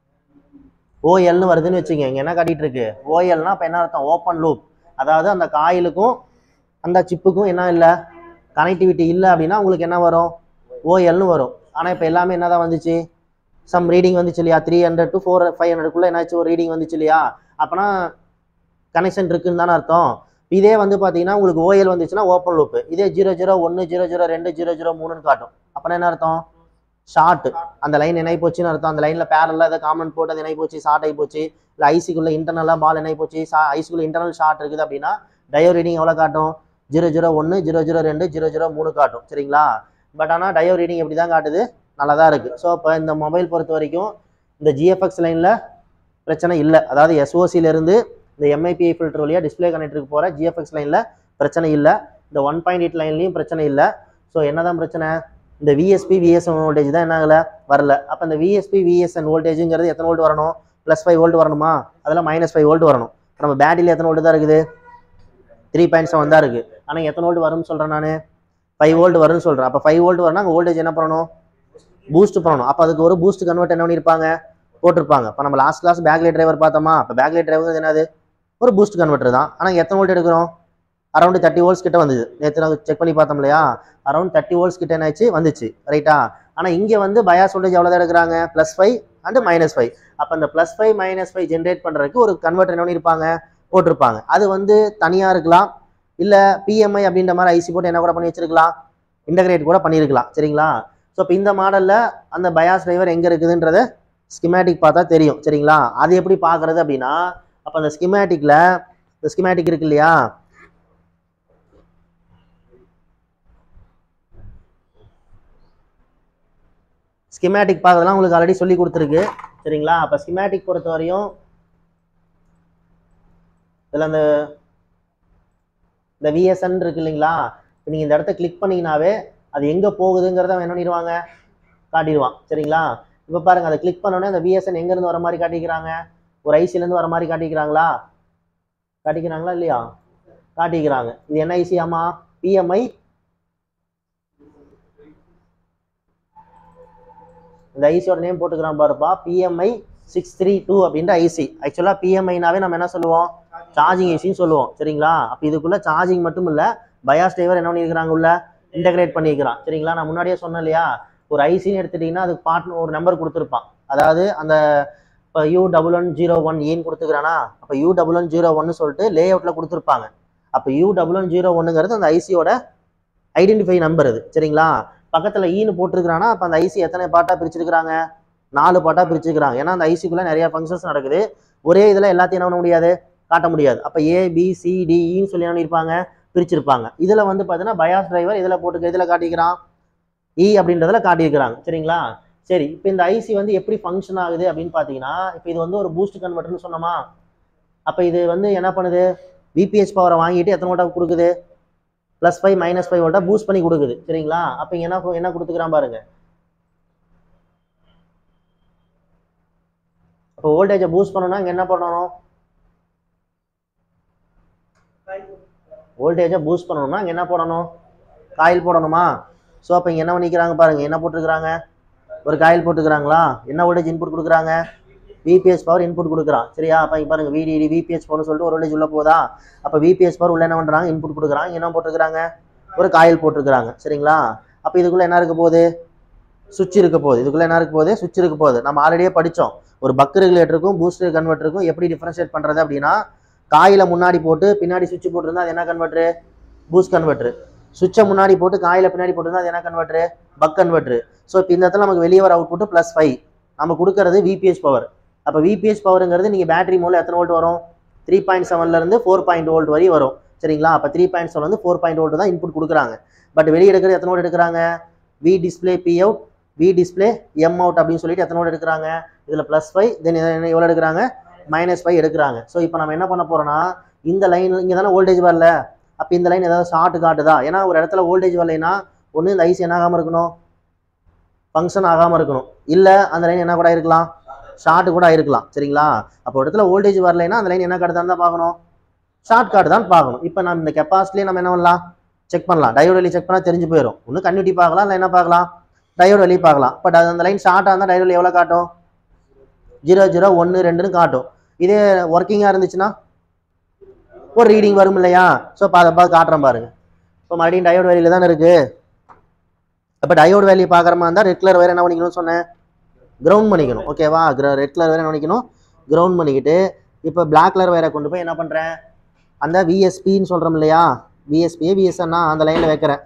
ஓஎல்னு வருதுன்னு வச்சுங்க இங்கே என்ன காட்டிட்டு இருக்கு ஓஎல்னா இப்போ என்ன அர்த்தம் ஓப்பன் லூப் அதாவது அந்த காயிலுக்கும் அந்த சிப்புக்கும் என்ன இல்லை கனெக்டிவிட்டி இல்லை அப்படின்னா உங்களுக்கு என்ன வரும் ஓஎல்னு வரும் ஆனால் இப்போ எல்லாமே என்ன தான் வந்துச்சு சம் ரீடிங் வந்துச்சு இல்லையா three hundred to four five ஹண்ட்ரட்குள்ளே என்னாச்சு ஒரு ரீடிங் வந்துச்சு இல்லையா அப்போனா கனெக்ஷன் இருக்குன்னு தானே அர்த்தம் இதே வந்து பார்த்தீங்கன்னா உங்களுக்கு ஓஎல் வந்துச்சுன்னா ஓப்பன் லூப் இதே ஜீரோ ஜீரோ ஒன்று ஜீரோ ஜீரோ ரெண்டு ஜீரோ ஜீரோ மூணுன்னு காட்டும் அப்போனா என்ன அர்த்தம் ஷார்ட் அந்த லைன் என்ன போச்சுன்னு அர்த்தம் அந்த லைனில் பேரலாக ஏதாவது காமன் போட்டு அது என்ன போச்சு ஷார்ட் ஆகி போச்சு இல்லை ஐசிக்குள்ள இன்டர்னலாக பால் என்ன போச்சு ஐசிக்குள்ள இன்டர்னல் ஷார்ட் இருக்குது அப்படின்னா டயோ ரீடிங் எவ்வளோ காட்டும் ஜீரோ ஜீரோ ஒன்று ஜீரோ ஜீரோ ரெண்டு ஜீரோ ஜீரோ மூணு காட்டும் சரிங்களா பட் ஆனால் டயோ ரீடிங் எப்படி தான் காட்டுது நல்லா தான் இருக்குது ஸோ இப்போ இந்த மொபைல் பொறுத்த வரைக்கும் இந்த ஜிஎஃப்எக்ஸ் லைனில் பிரச்சனை இல்லை அதாவது எஸ்ஓசியிலேருந்து இந்த எம்ஐபிஐ ஃபில்டர் வழியாக டிஸ்பிளே கனெக்டருக்கு போகிற ஜிஎஃப்எக்ஸ் லைனில் பிரச்சனை இல்லை இந்த ஒன் பாயிண்ட் எயிட் லைன்லையும் பிரச்சனை இல்லை ஸோ என்னதான் பிரச்சனை இந்த விஎஸ்பி விஎஸ்என் வோல்டேஜ் தான் என்ன ஆகலை வரல அப்போ இந்த விஎஸ்பி விஎஸ்என் வோல்டேஜுங்கிறது எத்தனை வோல்ட் வரணும் ப்ளஸ் ஃபைவ் வோல்ட் வரணுமா அதில் மைனஸ் ஃபைவ் வோல்ட் வரணும் இப்ப நம்ம பேட்டரியில் எத்தனை வோல்ட் தான் இருக்குது த்ரீ பாயிண்ட் செவன் தான் இருக்குது ஆனால் எத்தனை வோல்ட் வரும்னு சொல்கிறேன் நான் ஃபைவ் வோல்ட் வரும்னு சொல்கிறேன் அப்போ ஃபைவ் வோல்ட் வரணும் அங்கே வோல்டேஜ் என்ன பண்ணணும் பூஸ்ட் பண்ணணும் அப்போ அதுக்கு ஒரு பூஸ்ட் கன்வெர்ட் என்ன பண்ணியிருப்பாங்க போட்டிருப்பாங்க இப்போ நம்ம லாஸ்ட் கிளாஸ் பேக்லைட் டிரைவர் பார்த்தோமா இப்போ பேக்லைட் டிரைவர் என்னது ஒரு பூஸ்ட் கன்வெர்ட்டர் தான் ஆனால் எத்தனை வோல்ட் எடுக்கிறோம் அரௌண்ட் தேர்ட்டி வோல்ட்ஸ் கிட்ட வந்தது நேற்று நாங்கள் செக் பண்ணி பார்த்தோம் இல்லையா அரௌண்ட் தேர்ட்டி வோல்ட்ஸ் கிட்ட என்னாச்சு வந்துச்சு ரைட்டா ஆனால் இங்கே வந்து பயாஸ் வோல்டேஜ் எவ்வளோ தான் எடுக்கிறாங்க plus five and minus five அப்போ இந்த plus five minus five generate பண்ணுறதுக்கு ஒரு கன்வெர்ட்டர் என்ன பண்ணியிருப்பாங்க போட்டிருப்பாங்க அது வந்து தனியாக இருக்கலாம் இல்லை பிஎம்ஐ அப்படின்ற மாதிரி ஐசி போட்டு என்ன கூட பண்ணி வச்சிருக்கலாம் இன்டகிரேட் கூட பண்ணியிருக்கலாம் சரிங்களா ஸோ இப்போ இந்த மாடலில் அந்த பயாஸ் டிரைவர் எங்கே இருக்குதுன்றத ஸ்கிமேட்டிக் பார்த்தா தெரியும் சரிங்களா அது எப்படி பார்க்குறது அப்படின்னா அப்போ அந்த ஸ்கிமேட்டிக்கில் இந்த ஸ்கிமேட்டிக் இருக்கு இல்லையா ஸ்கிமேட்டிக் பார்க்கறதுலாம் உங்களுக்கு ஆல்ரெடி சொல்லி கொடுத்துருக்கு சரிங்களா அப்போ ஸ்கிமேட்டிக் பொறுத்த வரையும் இதில் அந்த இந்த விஎஸ்என் இருக்கு இல்லைங்களா இப்போ நீங்கள் இந்த இடத்த கிளிக் பண்ணீங்கனாவே அது எங்கே போகுதுங்கிறத அவன் என்ன பண்ணிடுவாங்க காட்டிடுவான் சரிங்களா இப்போ பாருங்க அதை கிளிக் பண்ணோடனே அந்த விஎஸ்என் எங்கேருந்து வர மாதிரி காட்டிக்கிறாங்க ஒரு ஐசிலேருந்து வர மாதிரி காட்டிக்கிறாங்களா காட்டிக்கிறாங்களா இல்லையா காட்டிக்கிறாங்க இது என்ன ஐசி ஆமா பிஎம்ஐ இந்த ஐசியோட நேம் போட்டுக்கிறான் பாருப்பா பிஎம்ஐ சிக்ஸ் த்ரீ டூ அப்படின்ற ஐசி ஆக்சுவலாக பிஎம்ஐனாவே நம்ம என்ன சொல்லுவோம் சார்ஜிங் ஐசின்னு சொல்லுவோம் சரிங்களா அப்போ இதுக்குள்ள சார்ஜிங் மட்டும் இல்லை பயாஸ் டிரைவர் என்ன பண்ணியிருக்கிறாங்க உள்ள இன்டகிரேட் பண்ணியிருக்கிறான் சரிங்களா நான் முன்னாடியே சொன்னேன் இல்லையா ஒரு ஐசின்னு எடுத்துட்டிங்கன்னா அதுக்கு பார்ட்னர் ஒரு நம்பர் கொடுத்துருப்பான் அதாவது அந்த இப்போ U double one zero one ஏன்னு கொடுத்துக்கிறானா அப்போ யூ டபுள் ஒன் ஜீரோ ஒன்னு சொல்லிட்டு லே அவுட்டில் கொடுத்துருப்பாங்க அப்போ யூ டபுள் ஒன் ஜீரோ ஒன்னுங்கிறது அந்த ஐசியோட ஐடென்டிஃபை நம்பர் அது சரிங்களா பக்கத்தில் ஈன்னு போட்டிருக்கிறானா அப்போ அந்த ஐசி எத்தனை பாட்டாக பிரிச்சிருக்கிறாங்க நாலு பாட்டாக பிரிச்சிருக்கிறாங்க ஏன்னா அந்த ஐசிக்குள்ளே நிறைய ஃபங்க்ஷன்ஸ் நடக்குது ஒரே இதில் எல்லாத்தையும் என்ன பண்ண முடியாது காட்ட முடியாது அப்போ ஏ பி சி டி ஈன்னு சொல்லி என்ன பண்ணியிருப்பாங்க பிரிச்சிருப்பாங்க இதில் வந்து பார்த்தீங்கன்னா பயாஸ் டிரைவர் இதில் போட்டு இதில் காட்டிக்கிறான் இ அப்படின்றதுல காட்டியிருக்கிறாங்க சரிங்களா சரி இப்போ இந்த ஐசி வந்து எப்படி ஃபங்க்ஷன் ஆகுது அப்படின்னு பார்த்தீங்கன்னா இப்போ இது வந்து ஒரு பூஸ்ட் கன்வெர்ட்டர்னு சொன்னோமா அப்போ இது வந்து என்ன பண்ணுது விபிஹெச் பவரை வாங்கிட்டு எத்தனை வோல்ட்டாக கொடுக்குது ப்ளஸ் ஃபைவ் மைனஸ் ஃபைவ் வோல்ட்டாக பூஸ்ட் பண்ணி கொடுக்குது சரிங்களா அப்போ இங்க என்ன என்ன கொடுத்துக்கிறான் பாருங்க அப்போ வோல்டேஜை பூஸ்ட் பண்ணணும்னா இங்கே என்ன பண்ணணும் வோல்டேஜை பூஸ்ட் பண்ணணும்னா இங்கே என்ன போடணும் காயில் போடணுமா ஸோ அப்போ இங்கே என்ன பண்ணிக்கிறாங்க பாருங்க என்ன போட்டிருக்கிறாங்க ஒரு காயில் போட்டுக்கிறாங்களா என்ன வோல்டேஜ் இன்புட் கொடுக்குறாங்க விபிஎஸ் பவர் இன்புட் கொடுக்குறான் சரியா அப்போ இங்கே பாருங்க விடிடி விபிஎஸ் பவர்னு சொல்லிட்டு ஒரு வோல்டேஜ் உள்ள போதா அப்போ விபிஎஸ் பவர் உள்ள என்ன பண்ணுறாங்க இன்புட் கொடுக்குறாங்க என்ன போட்டிருக்கிறாங்க ஒரு காயில் போட்டிருக்கிறாங்க சரிங்களா அப்போ இதுக்குள்ள என்ன இருக்க போகுது சுவிட்ச் இருக்க போகுது இதுக்குள்ள என்ன இருக்க போகுது சுவிட்ச் இருக்க போகுது நம்ம ஆல்ரெடியே படித்தோம் ஒரு பக் ரெகுலேட்டருக்கும் பூஸ்டர் கன்வெர்ட்டருக்கும் எப்படி டிஃபரன்ஷியேட் பண்ணுறது அப்படின்னா காயில முன்னாடி போட்டு பின்னாடி சுவிட்ச் போட்டிருந்தா அது என்ன கன்வெர்ட்ரு பூஸ்ட் கன்வெர்ட்ரு சுவிட்சை முன்னாடி போட்டு காயில பின்னாடி போட்டிருந்தா அது என்ன கன்வெர்ட்ரு பக் கன்வெர்ட்ரு ஸோ இப்போ இந்த இடத்துல நமக்கு வெளியே வர அவுட்புட் ப்ளஸ் ஃபைவ் நம்ம கொடுக்கறது விபிஎஸ் பவர் அப்போ விபிஎஸ் பவருங்கிறது நீங்கள் பேட்டரி மூலம் எத்தனை வோல்ட் வரும் த்ரீ பாயிண்ட் செவன்லேருந்து ஃபோர் பாயிண்ட் வோல்ட் வரை வரும் சரிங்களா அப்போ த்ரீ பாயிண்ட் செவன் வந்து ஃபோர் பாயிண்ட் வோல்ட் தான் இன்புட் கொடுக்குறாங்க பட் வெளியே எடுக்கிறது எத்தனை வோல்ட் எடுக்கிறாங்க V display P out V display M out அப்படின்னு சொல்லிட்டு எத்தனை வோல்ட் எடுக்கிறாங்க இதில் ப்ளஸ் ஃபைவ் தென் எவ்வளோ எடுக்கிறாங்க மைனஸ் ஃபைவ் எடுக்கிறாங்க ஸோ இப்போ நம்ம என்ன பண்ண போறோம்னா இந்த லைன் இங்கே தானே வோல்டேஜ் வரல அப்போ இந்த லைன் ஏதாவது ஷார்ட் காட்டுதா ஏன்னா ஒரு இடத்துல வோல்டேஜ் வரலைன்னா ஒன்று இந்த ஐசி என்ன ஆகாமல் இருக்கணும் ஃபங்க்ஷன் ஆகாமல் இருக்கணும் இல்லை அந்த லைன் என்ன கூட இருக்கலாம் ஷார்ட் கூட இருக்கலாம் சரிங்களா அப்போ ஒரு இடத்துல வோல்டேஜ் வரலைன்னா அந்த லைன் என்ன காட்டுதான்னு தான் பார்க்கணும் ஷார்ட் காட்டு தான் பார்க்கணும் இப்போ நம்ம இந்த கெப்பாசிட்டிலே நம்ம என்ன பண்ணலாம் செக் பண்ணலாம் டயோட் வெளியே செக் பண்ணால் தெரிஞ்சு போயிடும் ஒன்று கன்யூட்டி பார்க்கலாம் இல்லை என்ன பார்க்கலாம் டயோட் வெளியே பார்க்கலாம் பட் அது அந்த லைன் ஷார்ட்டாக இருந்தால் டயோட் எவ்வளோ காட்டும் ஜீரோ ஜீரோ ஒன்று ரெண்டுன்னு காட்டும் இதே ஒர்க்கிங்காக இருந்துச்சுன்னா ஒரு ரீடிங் வரும் இல்லையா ஸோ அதை பார்த்து காட்டுறேன் பாருங்க இப்போ மறுபடியும் டயோட் வேலியில் தானே இருக்கு அப்போ டயோட் வேலியை பார்க்குற மாதிரி இருந்தால் ரெட் கலர் வேறு என்ன பண்ணிக்கணும்னு சொன்னேன் கிரவுண்ட் பண்ணிக்கணும் ஓகேவா ரெட் கலர் வேறு என்ன பண்ணிக்கணும் கிரவுண்ட் பண்ணிக்கிட்டு இப்போ பிளாக் கலர் வேற கொண்டு போய் என்ன பண்ணுறேன் அந்த விஎஸ்பின்னு சொல்கிறோம் இல்லையா விஎஸ்பியே விஎஸ்என்னா அந்த லைனில் வைக்கிறேன்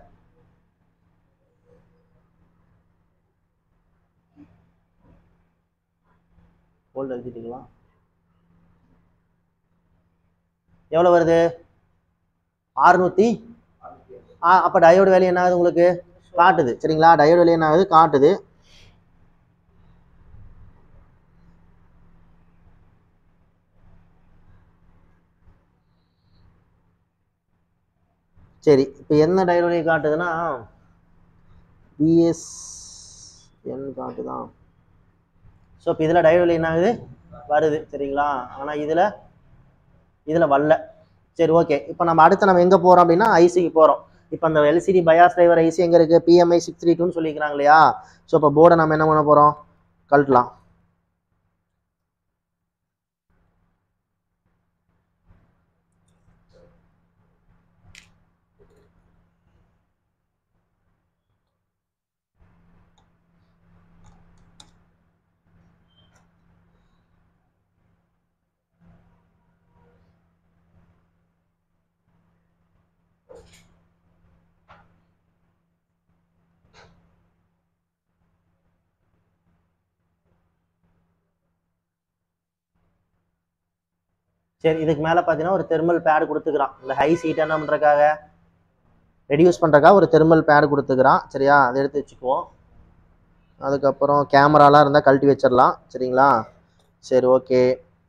வோல்ட் எழுதிட்டீங்களா எவ்வளோ வருது அறுநூற்றி ஆ அப்போ டயோடு வேல்யூ என்ன ஆகுது உங்களுக்கு காட்டுது சரிங்களா டயோடு வேல்யூ என்ன ஆகுது காட்டுது சரி இப்போ என்ன டயோடு வேல்யூ காட்டுதுன்னா பிஎஸ் என் காட்டுதான் ஸோ இப்போ இதில் டயோடு வேல்யூ என்ன ஆகுது வருது சரிங்களா ஆனால் இதில் இதில் வரல சரி ஓகே இப்போ நம்ம அடுத்து நம்ம எங்கே போகிறோம் அப்படின்னா ஐசிக்கு போகிறோம் இப்போ அந்த எல்சிடி பயாஸ் டிரைவர் ஐசி எங்கே இருக்குது பிஎம்ஐ சிக்ஸ் த்ரீ டூன்னு சொல்லிக்கிறாங்க இல்லையா ஸோ இப்போ போர்டை நம்ம என்ன பண்ண போகிறோம் கழட்டலாம் சரி இதுக்கு மேலே பார்த்தீங்கன்னா ஒரு தெர்மல் பேட் கொடுத்துக்கிறான் இந்த ஹை சீட் என்ன பண்ணுறக்காக ரெடியூஸ் பண்ணுறக்காக ஒரு தெர்மல் பேட் கொடுத்துக்கிறான் சரியா அதை எடுத்து வச்சுக்குவோம் அதுக்கப்புறம் கேமராலாம் இருந்தால் கழட்டி வச்சிடலாம் சரிங்களா சரி ஓகே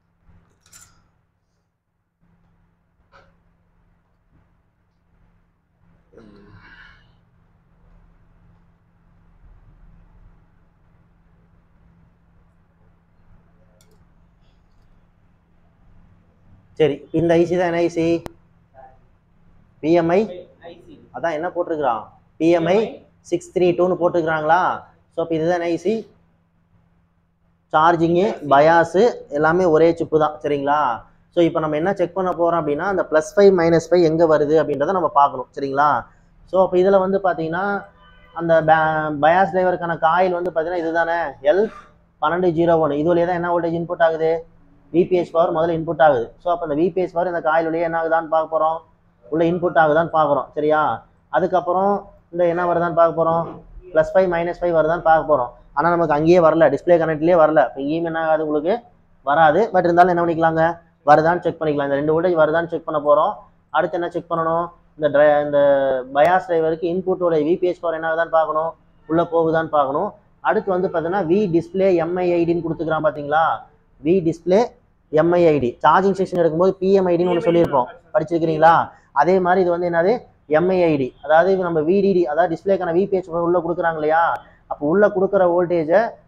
சரி இந்த ஐசி தான் என்ன ஐசி பிஎம்ஐ அதான் என்ன போட்டிருக்கிறான் பிஎம்ஐ சிக்ஸ் த்ரீ டூன்னு போட்டிருக்கிறாங்களா ஸோ இப்போ இதுதான் ஐசி சார்ஜிங்கு பயாஸு எல்லாமே ஒரே சிப்பு தான் சரிங்களா ஸோ இப்போ நம்ம என்ன செக் பண்ண போகிறோம் அப்படின்னா அந்த ப்ளஸ் ஃபைவ் மைனஸ் ஃபைவ் எங்கே வருது அப்படின்றத நம்ம பார்க்கணும் சரிங்களா ஸோ அப்போ இதில் வந்து பார்த்தீங்கன்னா அந்த பயாஸ் டிரைவருக்கான காயில் வந்து பார்த்தீங்கன்னா இதுதானே எல் பன்னெண்டு ஜீரோ ஒன்று இது வழியாக தான் என்ன வோல்டேஜ் இன்புட் ஆகுது விபிஎஸ் பவர் முதல்ல இன்புட் ஆகுது ஸோ அப்போ இந்த விபிஎஸ் பவர் இந்த காயில் வழியாக என்ன ஆகுதான்னு பார்க்க போகிறோம் உள்ள இன்புட் ஆகுதான்னு பார்க்குறோம் சரியா அதுக்கப்புறம் இந்த என்ன வருதான்னு பார்க்க போகிறோம் ப்ளஸ் ஃபைவ் மைனஸ் ஃபைவ் வருதான்னு பார்க்க போகிறோம் ஆனால் நமக்கு அங்கேயே வரல டிஸ்பிளே கனெக்ட்லேயே வரல இப்போ இங்கேயும் என்ன ஆகாது உங்களுக்கு வராது பட் இருந்தாலும் என்ன பண்ணிக்கலாங்க வருதான்னு செக் பண்ணிக்கலாம் இந்த ரெண்டு வோல்டேஜ் வருதான்னு செக் பண்ண போகிறோம் அடுத்து என்ன செக் பண்ணணும் இந்த ட்ரை இந்த பயாஸ் டிரைவருக்கு இன்புட்டோட விபிஎஸ் பவர் என்ன ஆகுதான்னு பார்க்கணும் உள்ளே போகுதான்னு பார்க்கணும் அடுத்து வந்து பார்த்தீங்கன்னா வி டிஸ்பிளே எம்ஐஐடின்னு கொடுத்துக்கிறான் பார்த்தீங்களா V display MIID charging section எடுக்கும்போது பிஎம்ஐடின்னு ஒன்று சொல்லியிருப்போம் படிச்சிருக்கிறீங்களா அதே மாதிரி இது வந்து என்னது எம்ஐஐடி அதாவது இது நம்ம விடிடி அதாவது டிஸ்பிளேக்கான விபிஹெச் உள்ள கொடுக்குறாங்க இல்லையா அப்போ உள்ள கொடுக்குற வோல்டேஜை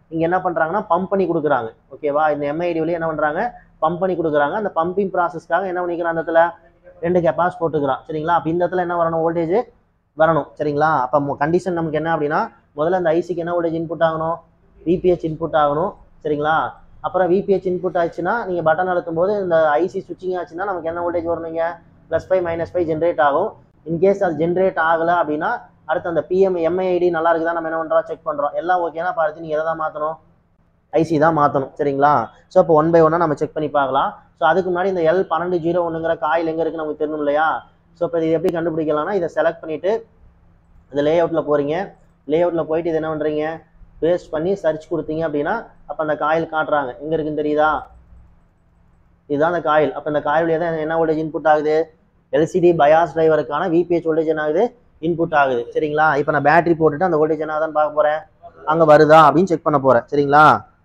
இங்கே என்ன பண்ணுறாங்கன்னா பம்ப் பண்ணி கொடுக்குறாங்க ஓகேவா இந்த எம்ஐடி வழியா என்ன பண்ணுறாங்க பம்ப் பண்ணி கொடுக்குறாங்க அந்த பம்பிங் ப்ராசஸ்க்காக என்ன பண்ணிக்கிறான் அந்த இடத்துல ரெண்டு கெப்பாஸ் போட்டுக்கிறான் சரிங்களா அப்போ இந்த இடத்துல என்ன வரணும் வோல்டேஜ் வரணும் சரிங்களா அப்போ கண்டிஷன் நமக்கு என்ன அப்படின்னா முதல்ல அந்த ஐசிக்கு என்ன வோல்டேஜ் இன்புட் ஆகணும் விபிஹெச் இன்புட் ஆகணும் சரிங்களா அப்புறம் விபிஹெச் இன்புட் ஆச்சுன்னா நீங்கள் பட்டன் அழுத்தும் போது இந்த ஐசி ஸ்விட்சிங் ஆச்சுன்னா நமக்கு என்ன வோல்டேஜ் வரும் நீங்கள் plus five minus five generate ஆகும் இன்கேஸ் அது ஜென்ரேட் ஆகலை அப்படின்னா அடுத்து அந்த பிஎம் எம்ஐஐடி நல்லா இருக்குதா நம்ம என்ன பண்ணுறோம் செக் பண்ணுறோம் எல்லாம் ஓகேனா பார்த்து நீங்கள் எதை தான் மாற்றணும் ஐசி தான் மாற்றணும் சரிங்களா ஸோ இப்போ ஒன் பை ஒன்னாக நம்ம செக் பண்ணி பார்க்கலாம் ஸோ அதுக்கு முன்னாடி இந்த எல் பன்னெண்டு ஜீரோ ஒன்றுங்கிற காயில் எங்கே இருக்குன்னு நமக்கு தெரியணும் இல்லையா ஸோ இப்போ இது எப்படி கண்டுபிடிக்கலாம்னா இதை செலக்ட் பண்ணிவிட்டு இந்த லே அவுட்டில் போகிறீங்க லே அவுட்டில் போயிட்டு இது என்ன பண்ணுறீங்க பேஸ்ட் பண்ணி சர்ச் கொடுத்தீங்க அப்படின்னா அப்போ அந்த காயில் காட்டுறாங்க எங்கே இருக்குன்னு தெரியுதா இதுதான் அந்த காயில் அப்போ இந்த காயில் வழியாக தான் என்ன வோல்டேஜ் இன்புட் ஆகுது எல்சிடி பயாஸ் டிரைவருக்கான விபிஹெச் வோல்டேஜ் என்ன ஆகுது இன்புட் ஆகுது சரிங்களா இப்போ நான் பேட்டரி போட்டுட்டு அந்த வோல்டேஜ் என்ன ஆகுதுன்னு பார்க்க போகிறேன் அங்கே வருதா அப்படின்னு செக் பண்ண போகிறேன் சரிங்களா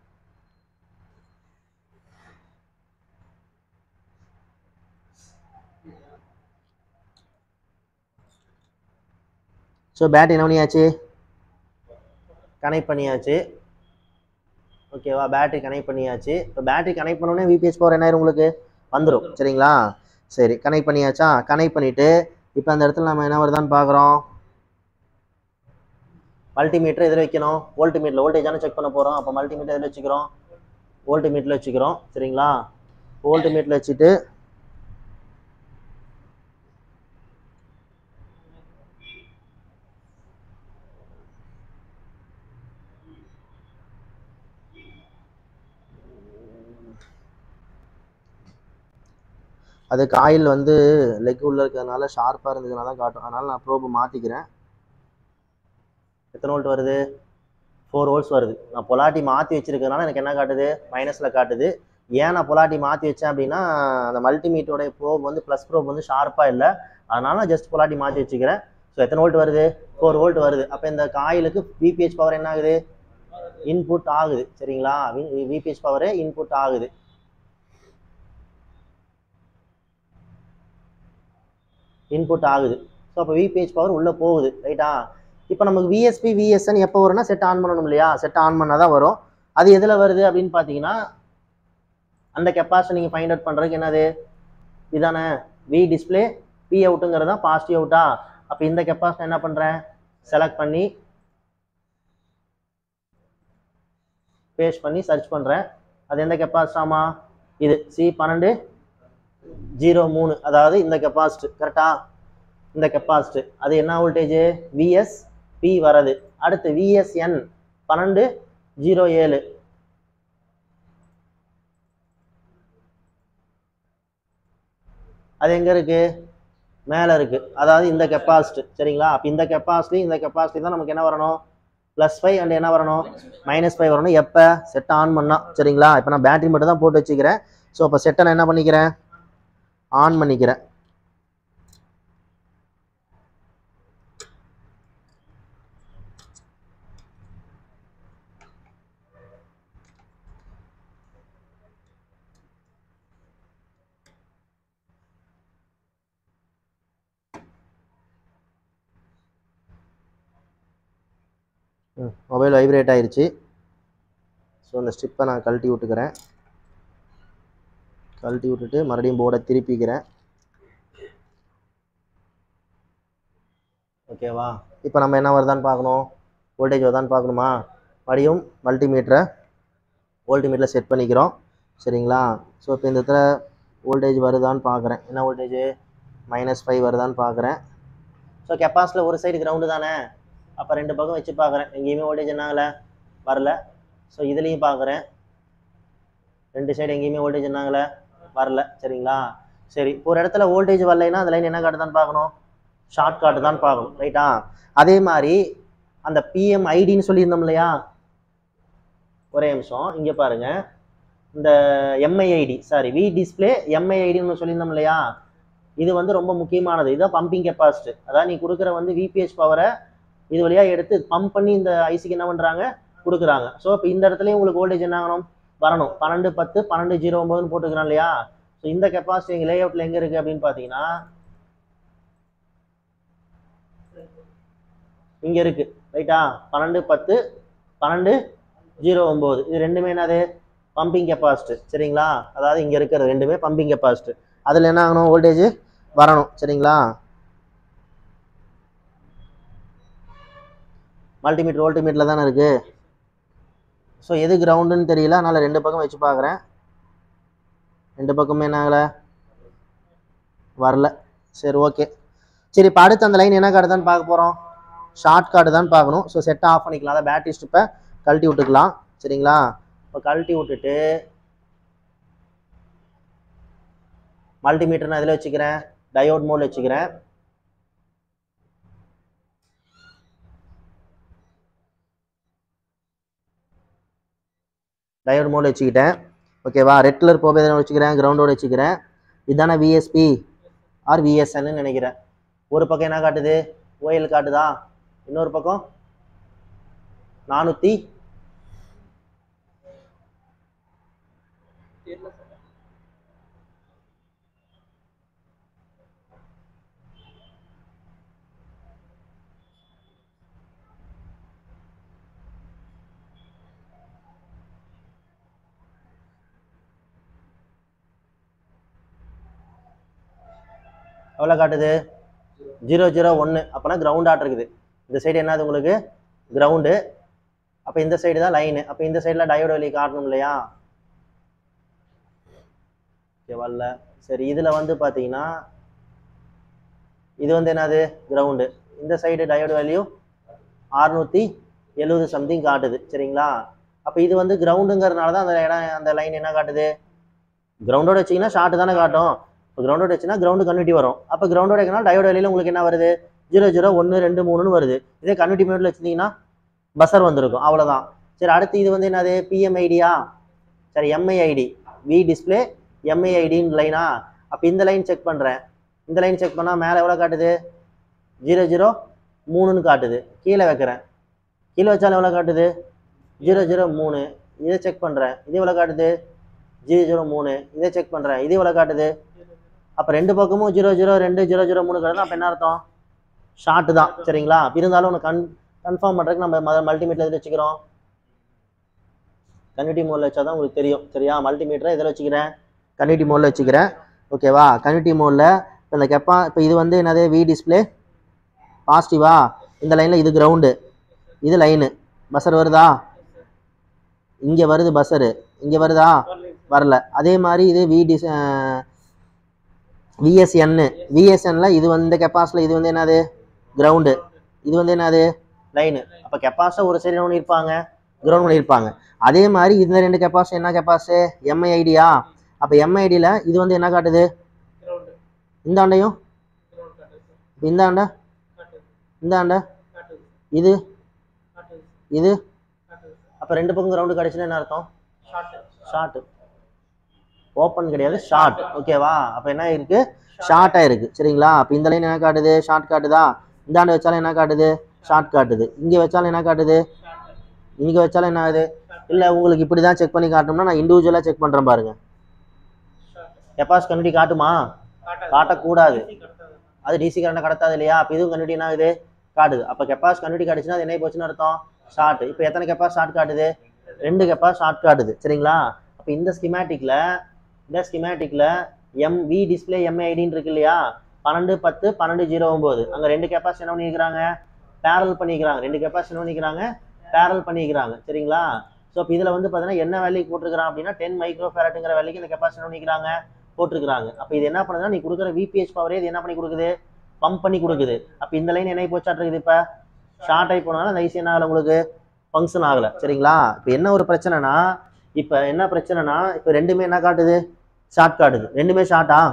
ஸோ பேட்டரி என்ன பண்ணியாச்சு கனெக்ட் பண்ணியாச்சு ஓகேவா பேட்டரி கனெக்ட் பண்ணியாச்சு இப்போ பேட்டரி கனெக்ட் பண்ணோடனே விபிஎஸ் பவர் என்ன ஆயிரும் உங்களுக்கு வந்துடும் சரிங்களா சரி கனெக்ட் பண்ணியாச்சா கனெக்ட் பண்ணிவிட்டு இப்போ அந்த இடத்துல நம்ம என்ன வருதான்னு பார்க்குறோம் மல்டிமீட்டர் எதில் வைக்கணும் வோல்ட்மீட்டர் வோல்டேஜ் தானே செக் பண்ண போகிறோம் அப்போ மல்டிமீட்டர் எதில் வச்சுக்கிறோம் வோல்ட்மீட்டரில் வச்சுக்கிறோம் சரிங்களா வோல்ட்மீட்டரில் வச்சுட்டு அது காயில் வந்து லெக் உள்ள இருக்கிறதுனால ஷார்ப்பாக இருந்ததுனால தான் காட்டும் அதனால் நான் ப்ரோபை மாற்றிக்கிறேன் எத்தனை வோல்ட் வருது ஃபோர் வோல்ட்ஸ் வருது நான் பொலாட்டி மாற்றி வச்சிருக்கிறதுனால எனக்கு என்ன காட்டுது மைனஸில் காட்டுது ஏன் நான் பொலாட்டி மாற்றி வச்சேன் அப்படின்னா அந்த மல்டிமீட்டரோட ப்ரோப் வந்து ப்ளஸ் ப்ரோப் வந்து ஷார்ப்பாக இல்லை அதனால நான் ஜஸ்ட் பொலாட்டி மாற்றி வச்சுக்கிறேன் ஸோ எத்தனை வோல்ட் வருது ஃபோர் வோல்ட் வருது அப்போ இந்த காயிலுக்கு விபிஹெச் பவர் என்ன ஆகுது இன்புட் ஆகுது சரிங்களா விபிஹெச் பவரு இன்புட் ஆகுது இன்புட் ஆகுது ஸோ அப்போ விபிஹெச் பவர் உள்ளே போகுது ரைட்டா இப்போ நமக்கு விஎஸ்பி விஎஸ்என் எப்போ வரும்னா செட் ஆன் பண்ணணும் இல்லையா செட் ஆன் பண்ணால் தான் வரும் அது எதில் வருது அப்படின்னு பார்த்தீங்கன்னா அந்த கெப்பாசிட்டி நீங்கள் ஃபைண்ட் அவுட் பண்ணுறதுக்கு என்னது இதானே வி டிஸ்பிளே பி அவுட்டுங்கிறது தான் பாசிட்டிவ் அவுட்டா அப்போ இந்த கெப்பாசிட்டி என்ன பண்ணுறேன் செலக்ட் பண்ணி பேஸ்ட் பண்ணி சர்ச் பண்ணுறேன் அது எந்த கெப்பாசிட்டாமா இது சி பன்னெண்டு ஜீரோ மூணு அதாவது இந்த கெப்பாசிட்டி கரெக்டா இந்த கெப்பாசிட்டி அது என்ன வோல்டேஜ் விஎஸ் பி வரது அடுத்து விஎஸ்என் பன்னெண்டு ஜீரோ ஏழு அது எங்கே இருக்கு மேலே இருக்கு அதாவது இந்த கெப்பாசிட்டி சரிங்களா அப்போ இந்த கெப்பாசிட்டி இந்த கெப்பாசிட்டி தான் நமக்கு என்ன வரணும் ப்ளஸ் ஃபைவ் அண்ட் என்ன வரணும் மைனஸ் ஃபைவ் வரணும் எப்போ செட் ஆன் பண்ணா சரிங்களா இப்போ நான் பேட்டரி மட்டும் தான் போட்டு வச்சுக்கிறேன் ஸோ இப்போ செட்டை நான் என்ன பண்ணிக்கிறேன் ஆன் பண்ணிக்கிறேன் மொபைல் வைப்ரேட் ஆயிருச்சு ஸோ அந்த ஸ்ட்ரிப்பை நான் கழட்டி விட்டுக்கிறேன் கழட்டி விட்டுட்டு மறுபடியும் போர்டை திருப்பிக்கிறேன் ஓகேவா இப்போ நம்ம என்ன வருதான்னு பார்க்கணும் வோல்டேஜ் வருதான்னு பார்க்கணுமா மறுபடியும் மல்டிமீட்டரை வோல்டிமீட்டரில் செட் பண்ணிக்கிறோம் சரிங்களா ஸோ இப்போ இந்த இடத்துல வோல்டேஜ் வருதான்னு பார்க்குறேன் என்ன வோல்டேஜ் மைனஸ் ஃபைவ் வருதான்னு பார்க்குறேன் ஸோ கெப்பாசிட்டியில் ஒரு சைடு கிரவுண்டு தானே அப்போ ரெண்டு பக்கம் வச்சு பார்க்குறேன் எங்கேயுமே வோல்டேஜ் என்ன ஆகலை வரல ஸோ இதுலேயும் பார்க்குறேன் ரெண்டு சைடு எங்கேயுமே வோல்டேஜ் என்ன ஆகலை வரல சரிங்களா சரி ஒரு இடத்துல வோல்டேஜ் வரலைன்னா அந்த லைன் என்ன காட்டுதான்னு பார்க்கணும் ஷார்ட் காட்டு தான் பார்க்கணும் ரைட்டா அதே மாதிரி அந்த பிஎம் ஐடின்னு சொல்லியிருந்தோம் இல்லையா ஒரே நிமிஷம் இங்கே பாருங்க இந்த எம்ஐஐடி சாரி வி டிஸ்பிளே எம்ஐஐடின்னு சொல்லியிருந்தோம் இல்லையா இது வந்து ரொம்ப முக்கியமானது இதுதான் பம்பிங் கெப்பாசிட்டி அதாவது நீ கொடுக்குற வந்து விபிஹெச் பவரை இது வழியாக எடுத்து பம்ப் பண்ணி இந்த ஐசிக்கு என்ன பண்ணுறாங்க கொடுக்குறாங்க ஸோ இப்போ இந்த இடத்துலையும் உங்களுக்கு வோல்டேஜ் என்ன ஆகணும் வரணும் பன்னெண்டு பத்து பன்னெண்டு ஜீரோ ஒம்பதுன்னு போட்டுக்கிறான் இல்லையா ஸோ இந்த கெப்பாசிட்டி எங்கள் லே அவுட்டில் எங்கே இருக்குது அப்படின்னு பார்த்தீங்கன்னா இங்கே இருக்குது ரைட்டா பன்னெண்டு பத்து பன்னெண்டு ஜீரோ ஒம்பது இது ரெண்டுமே என்னது பம்பிங் கெப்பாசிட்டி சரிங்களா அதாவது இங்கே இருக்கிற ரெண்டுமே பம்பிங் கெப்பாசிட்டி அதில் என்ன ஆகணும் வோல்டேஜ் வரணும் சரிங்களா மல்டிமீட்டர் வோல்டிமீட்டரில் தானே இருக்குது ஸோ எது கிரவுண்டுன்னு தெரியல அதனால் ரெண்டு பக்கம் வச்சு பார்க்குறேன் ரெண்டு பக்கமே என்ன ஆகலை வரல சரி ஓகே சரி இப்போ அடுத்து அந்த லைன் என்ன கார்டு தான் பார்க்க போகிறோம் ஷார்ட் கார்டு தான் பார்க்கணும் ஸோ செட்டை ஆஃப் பண்ணிக்கலாம் அதை பேட்டரி ஸ்ட்ரிப்பை கழட்டி விட்டுக்கலாம் சரிங்களா இப்போ கழட்டி விட்டுட்டு மல்டிமீட்டர் நான் இதில் வச்சுக்கிறேன் டயோட் மோட் வச்சுக்கிறேன் டயோட் மோட் வச்சுக்கிட்டேன் ஓகேவா ரெட் கலர் போபேதனை வச்சுக்கிறேன் கிரவுண்டோட வச்சுக்கிறேன் இதான விஎஸ்பி ஆர் விஎஸ்என்னு நினைக்கிறேன் ஒரு பக்கம் என்ன காட்டுது ஓஎல் காட்டுதா இன்னொரு பக்கம் நானூற்றி எவ்வளோ காட்டுது ஜீரோ ஜீரோ ஒன்று அப்போனா கிரவுண்ட் ஆட் இருக்குது இந்த சைடு என்னது உங்களுக்கு கிரவுண்டு அப்போ இந்த சைடு தான் லைனு அப்போ இந்த சைடில் டயோடு வெளியே காட்டணும் இல்லையா ஓகே வரல சரி இதில் வந்து பார்த்தீங்கன்னா இது வந்து என்னது கிரவுண்டு இந்த சைடு டயோடு வேல்யூ அறுநூற்றி எழுபது சம்திங் காட்டுது சரிங்களா அப்போ இது வந்து கிரவுண்டுங்கிறதுனால தான் அந்த இடம் அந்த லைன் என்ன காட்டுது கிரவுண்டோட வச்சிங்கன்னா ஷார்ட் தானே காட்டும் இப்போ கிரவுண்டோட வச்சுன்னா கிரவுண்டு கன்விட்டி வரும் அப்போ கிரவுண்டோட வைக்கணும் டயோடு வெளியில் உங்களுக்கு என்ன வருது ஜீரோ ஜீரோ ஒன்று ரெண்டு மூணுன்னு வருது இதே கன்விட்டி மோடில் வச்சிருந்தீங்கன்னா பஸ்ஸர் வந்திருக்கும் அவ்வளோதான் சரி அடுத்து இது வந்து என்னது பிஎம்ஐடியா சரி எம்ஐஐடி வி டிஸ்பிளே எம்ஐஐடின்னு லைனா அப்போ இந்த லைன் செக் பண்ணுறேன் இந்த லைன் செக் பண்ணால் மேலே எவ்வளோ காட்டுது ஜீரோ ஜீரோ மூணுன்னு காட்டுது கீழே வைக்கிறேன் கீழே வச்சாலும் எவ்வளோ காட்டுது ஜீரோ ஜீரோ மூணு இதை செக் பண்ணுறேன் இது எவ்வளோ காட்டுது ஜீரோ ஜீரோ மூணு இதை செக் பண்ணுறேன் இது எவ்வளோ காட்டுது அப்போ ரெண்டு பக்கமும் ஜீரோ ஜீரோ ரெண்டு ஜீரோ ஜீரோ மூணு காட்டுது அப்போ என்ன அர்த்தம் ஷார்ட் தான் சரிங்களா இருந்தாலும் உனக்கு கன் கன்ஃபார்ம் பண்ணுறதுக்கு நம்ம மல்டிமீட்டர் எதில் வச்சுக்கிறோம் கன்விட்டி மோடில் வச்சா தான் உங்களுக்கு தெரியும் சரியா மல்டிமீட்டரை இதில் வச்சுக்கிறேன் கன்விட்டி மோடில் வச்சுக்கிறேன் ஓகேவா கன்விட்டி மோடில் இப்போ இந்த கெப்பா இப்போ இது வந்து என்னது வி டிஸ்பிளே பாசிட்டிவா இந்த லைனில் இது கிரவுண்டு இது லைனு பஸ்ஸர் வருதா இங்கே வருது பஸ்ஸரு இங்கே வருதா வரல அதே மாதிரி இது வி டிஸ் விஎஸ்என்னு விஎஸ்என்ல இது வந்து கெப்பாசிட்டியில் இது வந்து என்னது கிரவுண்டு இது வந்து என்னது லைனு அப்போ கெப்பாசிட்டி ஒரு சைடு ஒன்று இருப்பாங்க கிரவுண்ட் பண்ணியிருப்பாங்க அதே மாதிரி இந்த ரெண்டு கெப்பாசிட்டி என்ன கெப்பாசிட்டி எம்ஐஐடியா அப்போ எம்ஐடியில் இது வந்து என்ன காட்டுது இந்த ஆண்டையும் இந்த ஆண்டை இந்த ஆண்டை இது இது அப்போ ரெண்டு பக்கம் கிரவுண்டு கிடச்சுன்னா என்ன அர்த்தம் ஷார்ட் ஓப்பன் கிடையாது ஷார்ட் ஓகேவா அப்போ என்ன இருக்கு ஷார்ட்டாக இருக்கு சரிங்களா அப்போ இந்த லைன் என்ன காட்டுது ஷார்ட் காட்டுதா இந்தாண்ட வச்சாலும் என்ன காட்டுது ஷார்ட் காட்டுது இங்கே வச்சாலும் என்ன காட்டுது இங்கே வச்சாலும் என்ன ஆகுது இல்லை உங்களுக்கு இப்படி தான் செக் பண்ணி காட்டணும்னா நான் இண்டிவிஜுவலாக செக் பண்ணுறேன் பாருங்க கெப்பாஸ் கன்விட்டி காட்டுமா காட்டக்கூடாது அது டிசி கரண்ட்டை கடத்தாது இல்லையா அப்போ இதுவும் கன்விட்டி என்ன ஆகுது காட்டுது அப்போ கெப்பாஸ் கன்விட்டி காட்டுச்சுன்னா அது என்ன போச்சுன்னு அர்த்தம் ஷார்ட் இப்போ எத்தனை கெப்பாஸ் ஷார்ட் காட்டுது ரெண்டு கெப்பாஸ் ஷார்ட் காட்டுது சரிங்களா அப்போ இந்த ஸ்கிமேட்டிக்கில் இந்த ஸ்கிமேட்டிக்கில் எம் வி டிஸ்பிளே எம்ஐடின்னு இருக்கு இல்லையா பன்னெண்டு பத்து பன்னெண்டு ஜீரோ ஒம்பது அங்கே ரெண்டு கெப்பாஸ் என்ன பண்ணிக்கிறாங்க பேரல் பண்ணிக்கிறாங்க ரெண்டு கெப்பாஸ் என்ன பண்ணிக்கிறாங்க பேரல் பண்ணிக்கிறாங்க சரிங்களா ஸோ இப்போ இதில் வந்து பார்த்தீங்கன்னா என்ன வேலைக்கு போட்டிருக்கிறான் அப்படின்னா டென் மைக்ரோ ஃபேரட்டுங்கிற வேலைக்கு இந்த கெப்பாசிட்டி என்ன பண்ணிக்கிறாங்க போட்டிருக்கிறாங்க அப்போ இது என்ன பண்ணுதுன்னா நீ கொடுக்குற விபிஹெச் பவரே இது என்ன பண்ணி கொடுக்குது பம்ப் பண்ணி கொடுக்குது அப்போ இந்த லைன் என்ன போச்சாட்டு இப்போ ஷார்ட் ஆகி போனாலும் அந்த ஐசி என்ன ஆகலை உங்களுக்கு ஃபங்க்ஷன் ஆகலை சரிங்களா இப்போ என்ன ஒரு பிரச்சனைனா இப்போ என்ன பிரச்சனைனா இப்போ ரெண்டுமே என்ன காட்டுது ஷார்ட் காட்டுது ரெண்டுமே ஷார்ட்டா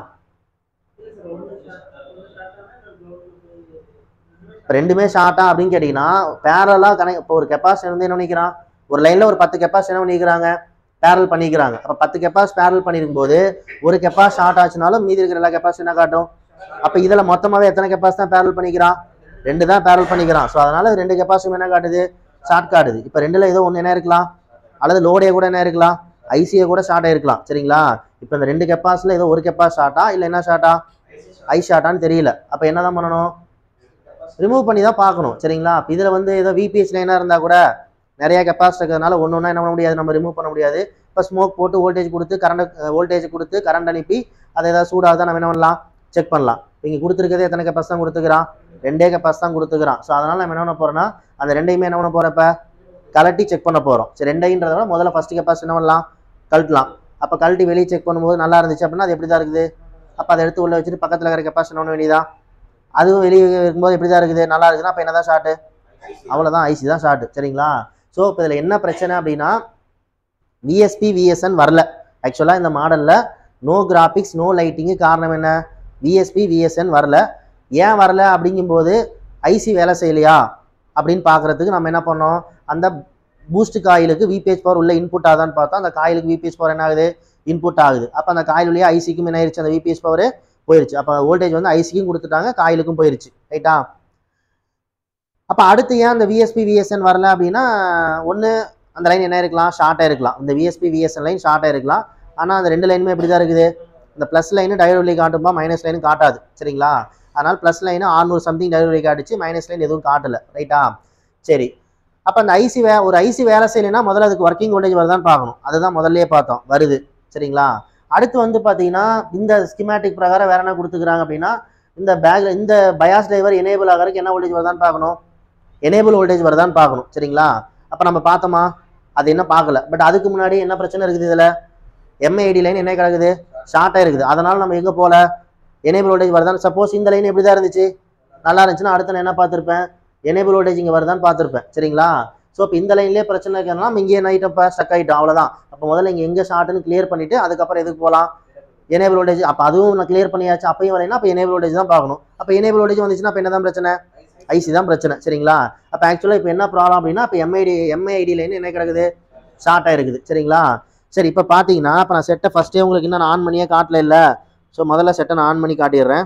இப்போ ரெண்டுமே ஷார்ட்டா அப்படின்னு கேட்டிங்கன்னா பேரலாக கனெக்ட் இப்போ ஒரு கெப்பாசிட்டி வந்து என்ன பண்ணிக்கிறான் ஒரு லைனில் ஒரு பத்து கெப்பாசிட்டி என்ன பண்ணிக்கிறாங்க பேரல் பண்ணிக்கிறாங்க அப்போ பத்து கெப்பாஸ் பேரல் பண்ணிருக்கும் போது ஒரு கெப்பாஸ் ஷார்ட் ஆச்சுனாலும் மீதி இருக்கிற எல்லா கெப்பாசிட்டி என்ன காட்டும் அப்போ இதில் மொத்தமாகவே எத்தனை கெப்பாஸ் தான் பேரல் பண்ணிக்கிறான் ரெண்டு தான் பேரல் பண்ணிக்கிறான் ஸோ அதனால ரெண்டு கெப்பாசிட்டி என்ன காட்டுது ஷார்ட் காட்டுது இப்போ ரெண்டுல ஏதோ ஒன்று என்ன இருக்கலாம் அல்லது லோடே கூட என்ன இருக்கலாம் ஐசிஏ கூட ஷார்ட் ஆயிருக்கலாம் சரிங்களா இப்போ இந்த ரெண்டு கெப்பாஸில் ஏதோ ஒரு கெப்பாஸ் ஷார்ட்டா இல்லை என்ன ஷார்ட்டா ஐ ஷார்ட்டான்னு தெரியல அப்போ என்ன தான் பண்ணணும் ரிமூவ் பண்ணி தான் பார்க்கணும் சரிங்களா இப்போ இதில் வந்து ஏதோ விபிஎஸ் லைனாக இருந்தால் கூட நிறைய கெப்பாசிட்டி இருக்கிறதுனால ஒன்று ஒன்றா என்ன பண்ண முடியாது நம்ம ரிமூவ் பண்ண முடியாது இப்போ ஸ்மோக் போட்டு வோல்டேஜ் கொடுத்து கரண்ட் வோல்டேஜ் கொடுத்து கரண்ட் அனுப்பி அதை ஏதாவது சூடாக நம்ம என்ன பண்ணலாம் செக் பண்ணலாம் இங்கே கொடுத்துருக்கிறது எத்தனை கெப்பாஸ் தான் கொடுத்துக்கிறான் ரெண்டே கெப்பாஸ் தான் கொடுத்துக்கிறான் ஸோ அதனால் நம்ம என்ன பண்ண போகிறோம்னா அந்த ரெண்டையுமே என்ன பண்ண போகிறப்ப கலட்டி செக் பண்ண போகிறோம் சரி ரெண்டைன்றத விட முதல்ல ஃபஸ்ட்டு கெப்பாஸ் என்ன பண்ணலாம் கழட்டலாம் அப்போ கழட்டி வெளியே செக் பண்ணும்போது நல்லா இருந்துச்சு அப்படின்னா அது எப்படி தான் இருக்குது அப்போ அதை எடுத்து உள்ள வச்சுட்டு பக்கத்தில் இருக்கிற கெப்பாஸ் என்ன பண்ண வேண்டியதா அதுவும் வெளியே இருக்கும்போது எப்படி தான் இருக்குது நல்லா இருக்குதுன்னா அப்போ என்ன தான் ஷார்ட்டு அவ்வளோதான் ஐசி தான் ஷார்ட் சரிங்களா ஸோ இப்போ இதில் என்ன பிரச்சனை அப்படின்னா விஎஸ்பி விஎஸ்என் வரல ஆக்சுவலாக இந்த மாடலில் நோ கிராபிக்ஸ் நோ லைட்டிங்கு காரணம் என்ன விஎஸ்பி விஎஸ்என் வரல ஏன் வரல அப்படிங்கும்போது ஐசி வேலை செய்யலையா அப்படின்னு பார்க்குறதுக்கு நம்ம என்ன பண்ணோம் அந்த பூஸ்ட் காயிலுக்கு விபிஎச் பவர் உள்ள இன்புட் ஆகுதான்னு பார்த்தா அந்த காயிலுக்கு விபிஎச் பவர் என்ன ஆகுது இன்புட் ஆகுது அப்போ அந்த காயில் வழியாக ஐசிக்கும் என்ன ஆயிருச்சு அந்த விபிஎஸ் பவர் போயிருச்சு அப்போ வோல்டேஜ் வந்து ஐசிக்கும் கொடுத்துட்டாங்க காயிலுக்கும் போயிருச்சு ரைட்டா அப்போ அடுத்து ஏன் அந்த விஎஸ்பி விஎஸ்என் வரல அப்படின்னா ஒன்று அந்த லைன் என்ன இருக்கலாம் ஷார்ட்டாக இருக்கலாம் இந்த விஎஸ்பி விஎஸ்என் லைன் ஷார்ட்டாக இருக்கலாம் ஆனால் அந்த ரெண்டு லைனுமே எப்படி தான் இருக்குது இந்த ப்ளஸ் லைனு டயர் வழி காட்டும்பா மைனஸ் லைனு காட்டாது சரிங்களா அதனால் ப்ளஸ் லைனு ஆறுநூறு சம்திங் டயர் வழி காட்டுச்சு மைனஸ் லைன் எதுவும் காட்டலை ரைட்டா சரி அப்போ அந்த ஐசி வே ஒரு ஐசி வேலை செய்யலைன்னா முதல்ல அதுக்கு ஒர்க்கிங் வோல்டேஜ் வருதான்னு பார்க்கணும் அதுதான் முதல்லயே பார்த்தோம் வருது சரிங்களா அடுத்து வந்து பார்த்தீங்கன்னா இந்த ஸ்கிமேட்டிக் பிரகாரம் வேற என்ன கொடுத்துக்கிறாங்க அப்படின்னா இந்த பேக்ல இந்த பயாஸ் டிரைவர் எனேபிள் ஆகிறதுக்கு என்ன வோல்டேஜ் வருதான்னு பார்க்கணும் எனேபிள் வோல்டேஜ் வருதான்னு பார்க்கணும் சரிங்களா அப்போ நம்ம பார்த்தோமா அது என்ன பார்க்கல பட் அதுக்கு முன்னாடி என்ன பிரச்சனை இருக்குது இதில் எம்ஐடி லைன் என்ன கிடக்குது ஷார்ட்டாக இருக்குது அதனால நம்ம எங்கே போகல எனேபிள் வோல்டேஜ் வருதான்னு சப்போஸ் இந்த லைன் எப்படி தான் இருந்துச்சு நல்லா இருந்துச்சுன்னா அடுத்த நான் என்ன பார்த்துருப்பேன் எனேபிள் வோல்டேஜ் இங்கே வருதான்னு பார்த்துருப்பேன் சரிங்களா ஸோ இப்போ இந்த லைன்லேயே பிரச்சனை இருக்கிறதுனால நம்ம இங்கே என்ன ஆகிட்டப்ப ஸ்டக் ஆகிட்டோம் அவ்வளோதான் அப்போ முதல்ல இங்கே எங்கே ஷார்ட்னு கிளியர் பண்ணிவிட்டு அதுக்கப்புறம் எதுக்கு போகலாம் எனேபிள் வோல்டேஜ் அப்போ அதுவும் நான் கிளியர் பண்ணியாச்சு அப்பயும் வரலைன்னா அப்போ எனேபிள் வோல்டேஜ் தான் பார்க்கணும் அப்போ எனேபிள் வோல்டேஜ் வந்துச்சுன்னா அப்போ என்ன தான் பிரச்சனை ஐசி தான் பிரச்சனை சரிங்களா அப்போ ஆக்சுவலாக இப்போ என்ன ப்ராப்ளம் அப்படின்னா இப்போ எம்ஐடி எம்ஐடி லைன் என்ன கிடக்குது ஷார்ட்டாக இருக்குது சரிங்களா சரி இப்போ பார்த்தீங்கன்னா இப்போ நான் செட்டை ஃபஸ்ட்டே உங்களுக்கு இன்னும் நான் ஆன் பண்ணியே காட்டல இல்லை ஸோ முதல்ல செட்டை நான் ஆன் பண்ணி காட்டிடுறேன்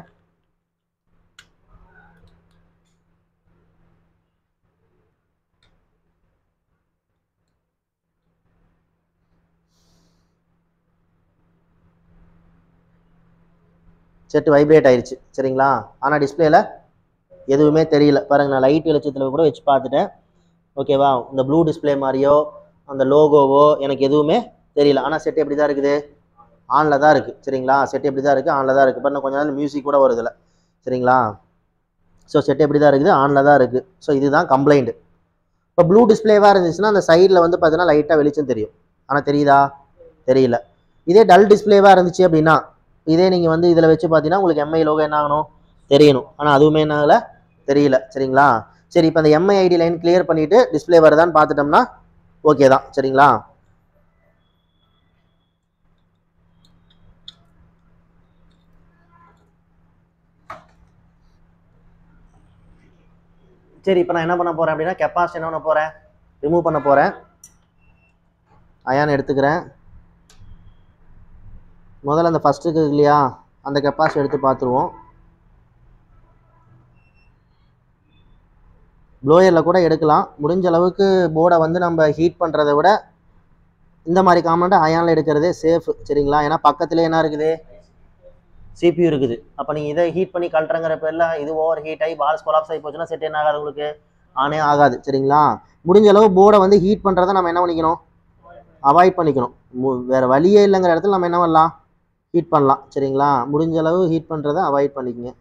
செட் வைப்ரேட் ஆயிருச்சு சரிங்களா ஆனால் டிஸ்பிளேல எதுவுமே தெரியல பாருங்க நான் லைட் வெளிச்சத்தில் கூட வச்சு பார்த்துட்டேன் ஓகேவா இந்த ப்ளூ டிஸ்பிளே மாதிரியோ அந்த லோகோவோ எனக்கு எதுவுமே தெரியல ஆனால் செட் எப்படி தான் இருக்குது ஆனில் தான் இருக்குது சரிங்களா செட் எப்படி தான் இருக்குது ஆனில் தான் இருக்குது இப்போ கொஞ்ச நாள் மியூசிக் கூட வருதுல சரிங்களா ஸோ செட் எப்படி தான் இருக்குது ஆனில் தான் இருக்குது ஸோ இதுதான் கம்ப்ளைண்ட் இப்போ ப்ளூ டிஸ்பிளேவாக இருந்துச்சுன்னா அந்த சைடில் வந்து பார்த்தீங்கன்னா லைட்டாக வெளிச்சம் தெரியும் ஆனால் தெரியுதா தெரியல இதே டல் டிஸ்பிளேவாக இருந்துச்சு அப்படின்னா இதே நீங்கள் வந்து இதில் வச்சு பார்த்தீங்கன்னா உங்களுக்கு எம்ஐ லோகோ என்ன ஆகணும் தெரியணும் ஆனால் அதுவுமே என்ன ஆகல தெரியல சரிங்களா சரி இப்போ அந்த எம்ஐ ஐடி லைன் கிளியர் பண்ணிவிட்டு டிஸ்பிளே வருதான்னு பார்த்துட்டோம்னா ஓகே தான் சரிங்களா சரி இப்போ நான் என்ன பண்ண போகிறேன் அப்படின்னா கெப்பாசிட்டி என்ன பண்ண போகிறேன் ரிமூவ் பண்ண போகிறேன் அயான் எடுத்துக்கிறேன் முதல்ல அந்த ஃபஸ்ட்டு இருக்குது இல்லையா அந்த கெப்பாசிட்டி எடுத்து பார்த்துருவோம் ப்ளோயரில் கூட எடுக்கலாம் முடிஞ்ச அளவுக்கு போர்டை வந்து நம்ம ஹீட் பண்ணுறத விட இந்த மாதிரி காமெண்ட்டை அயானில் எடுக்கிறதே சேஃப் சரிங்களா ஏன்னா பக்கத்துலேயே என்ன இருக்குது சிபியூ இருக்குது அப்போ நீங்கள் இதை ஹீட் பண்ணி கழட்டுறங்கிற பேரில் இது ஓவர் ஹீட் ஆகி பால்ஸ் கொலாப்ஸ் ஆகி போச்சுன்னா செட் என்ன ஆகாது உங்களுக்கு ஆனே ஆகாது சரிங்களா முடிஞ்ச அளவு போர்டை வந்து ஹீட் பண்ணுறதை நம்ம என்ன பண்ணிக்கணும் அவாய்ட் பண்ணிக்கணும் மு- வேற வழியே இல்லைங்கிற இடத்துல நம்ம என்ன பண்ணலாம் ஹீட் பண்ணலாம் சரிங்களா முடிஞ்ச அளவு ஹீட் பண்ணுறதை அவாய்ட் பண்ணிக்கங்க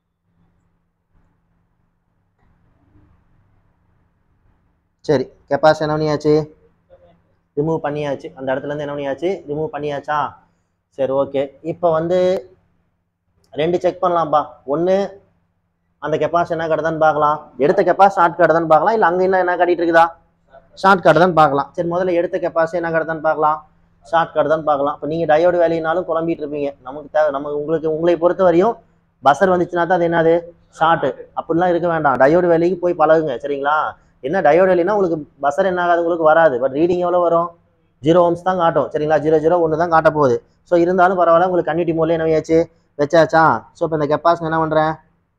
சரி கெப்பாசிட்டி என்ன பண்ணியாச்சு ரிமூவ் பண்ணியாச்சு அந்த இடத்துல இருந்து என்ன பண்ணியாச்சு ரிமூவ் பண்ணியாச்சா சரி ஓகே இப்போ வந்து ரெண்டு செக் பண்ணலாம்ப்பா ஒன்று அந்த கெப்பாசிட்டி என்ன காட்டுதான்னு பார்க்கலாம் எடுத்த கெப்பாசிட்டி ஷார்ட் காட்டுதான்னு பார்க்கலாம் இல்லை அங்கே என்ன என்ன காட்டிட்டு இருக்குதா ஷார்ட் காட்டுதான்னு பார்க்கலாம் சரி முதல்ல எடுத்த கெப்பாசிட்டி என்ன காட்டுதான்னு பார்க்கலாம் ஷார்ட் காட்டுதான்னு பார்க்கலாம் இப்போ நீங்கள் டயோடு வேலையினாலும் குழம்பிட்டு இருப்பீங்க நமக்கு தேவை நம்ம உங்களுக்கு உங்களை பொறுத்த வரையும் பஸ்ஸர் வந்துச்சுன்னா தான் அது என்னது ஷார்ட்டு அப்படிலாம் இருக்க வேண்டாம் டயோடு வேலைக்கு போய் பழகுங்க சரிங்களா என்ன டயோடு வேலைன்னா உங்களுக்கு பஸ்ஸர் என்ன ஆகாது உங்களுக்கு வராது பட் ரீடிங் எவ்வளோ வரும் ஜீரோ ஓம்ஸ் தான் காட்டும் சரிங்களா ஜீரோ ஜீரோ ஒன்று தான் காட்ட போகுது ஸோ இருந்தாலும் பரவாயில்ல உங்களுக்கு கன்னியூட்டி மோட்ல என்ன வச்சாச்சு வச்சாச்சா ஸோ இப்போ இந்த கெப்பாசிட்டி என்ன பண்ணுறேன்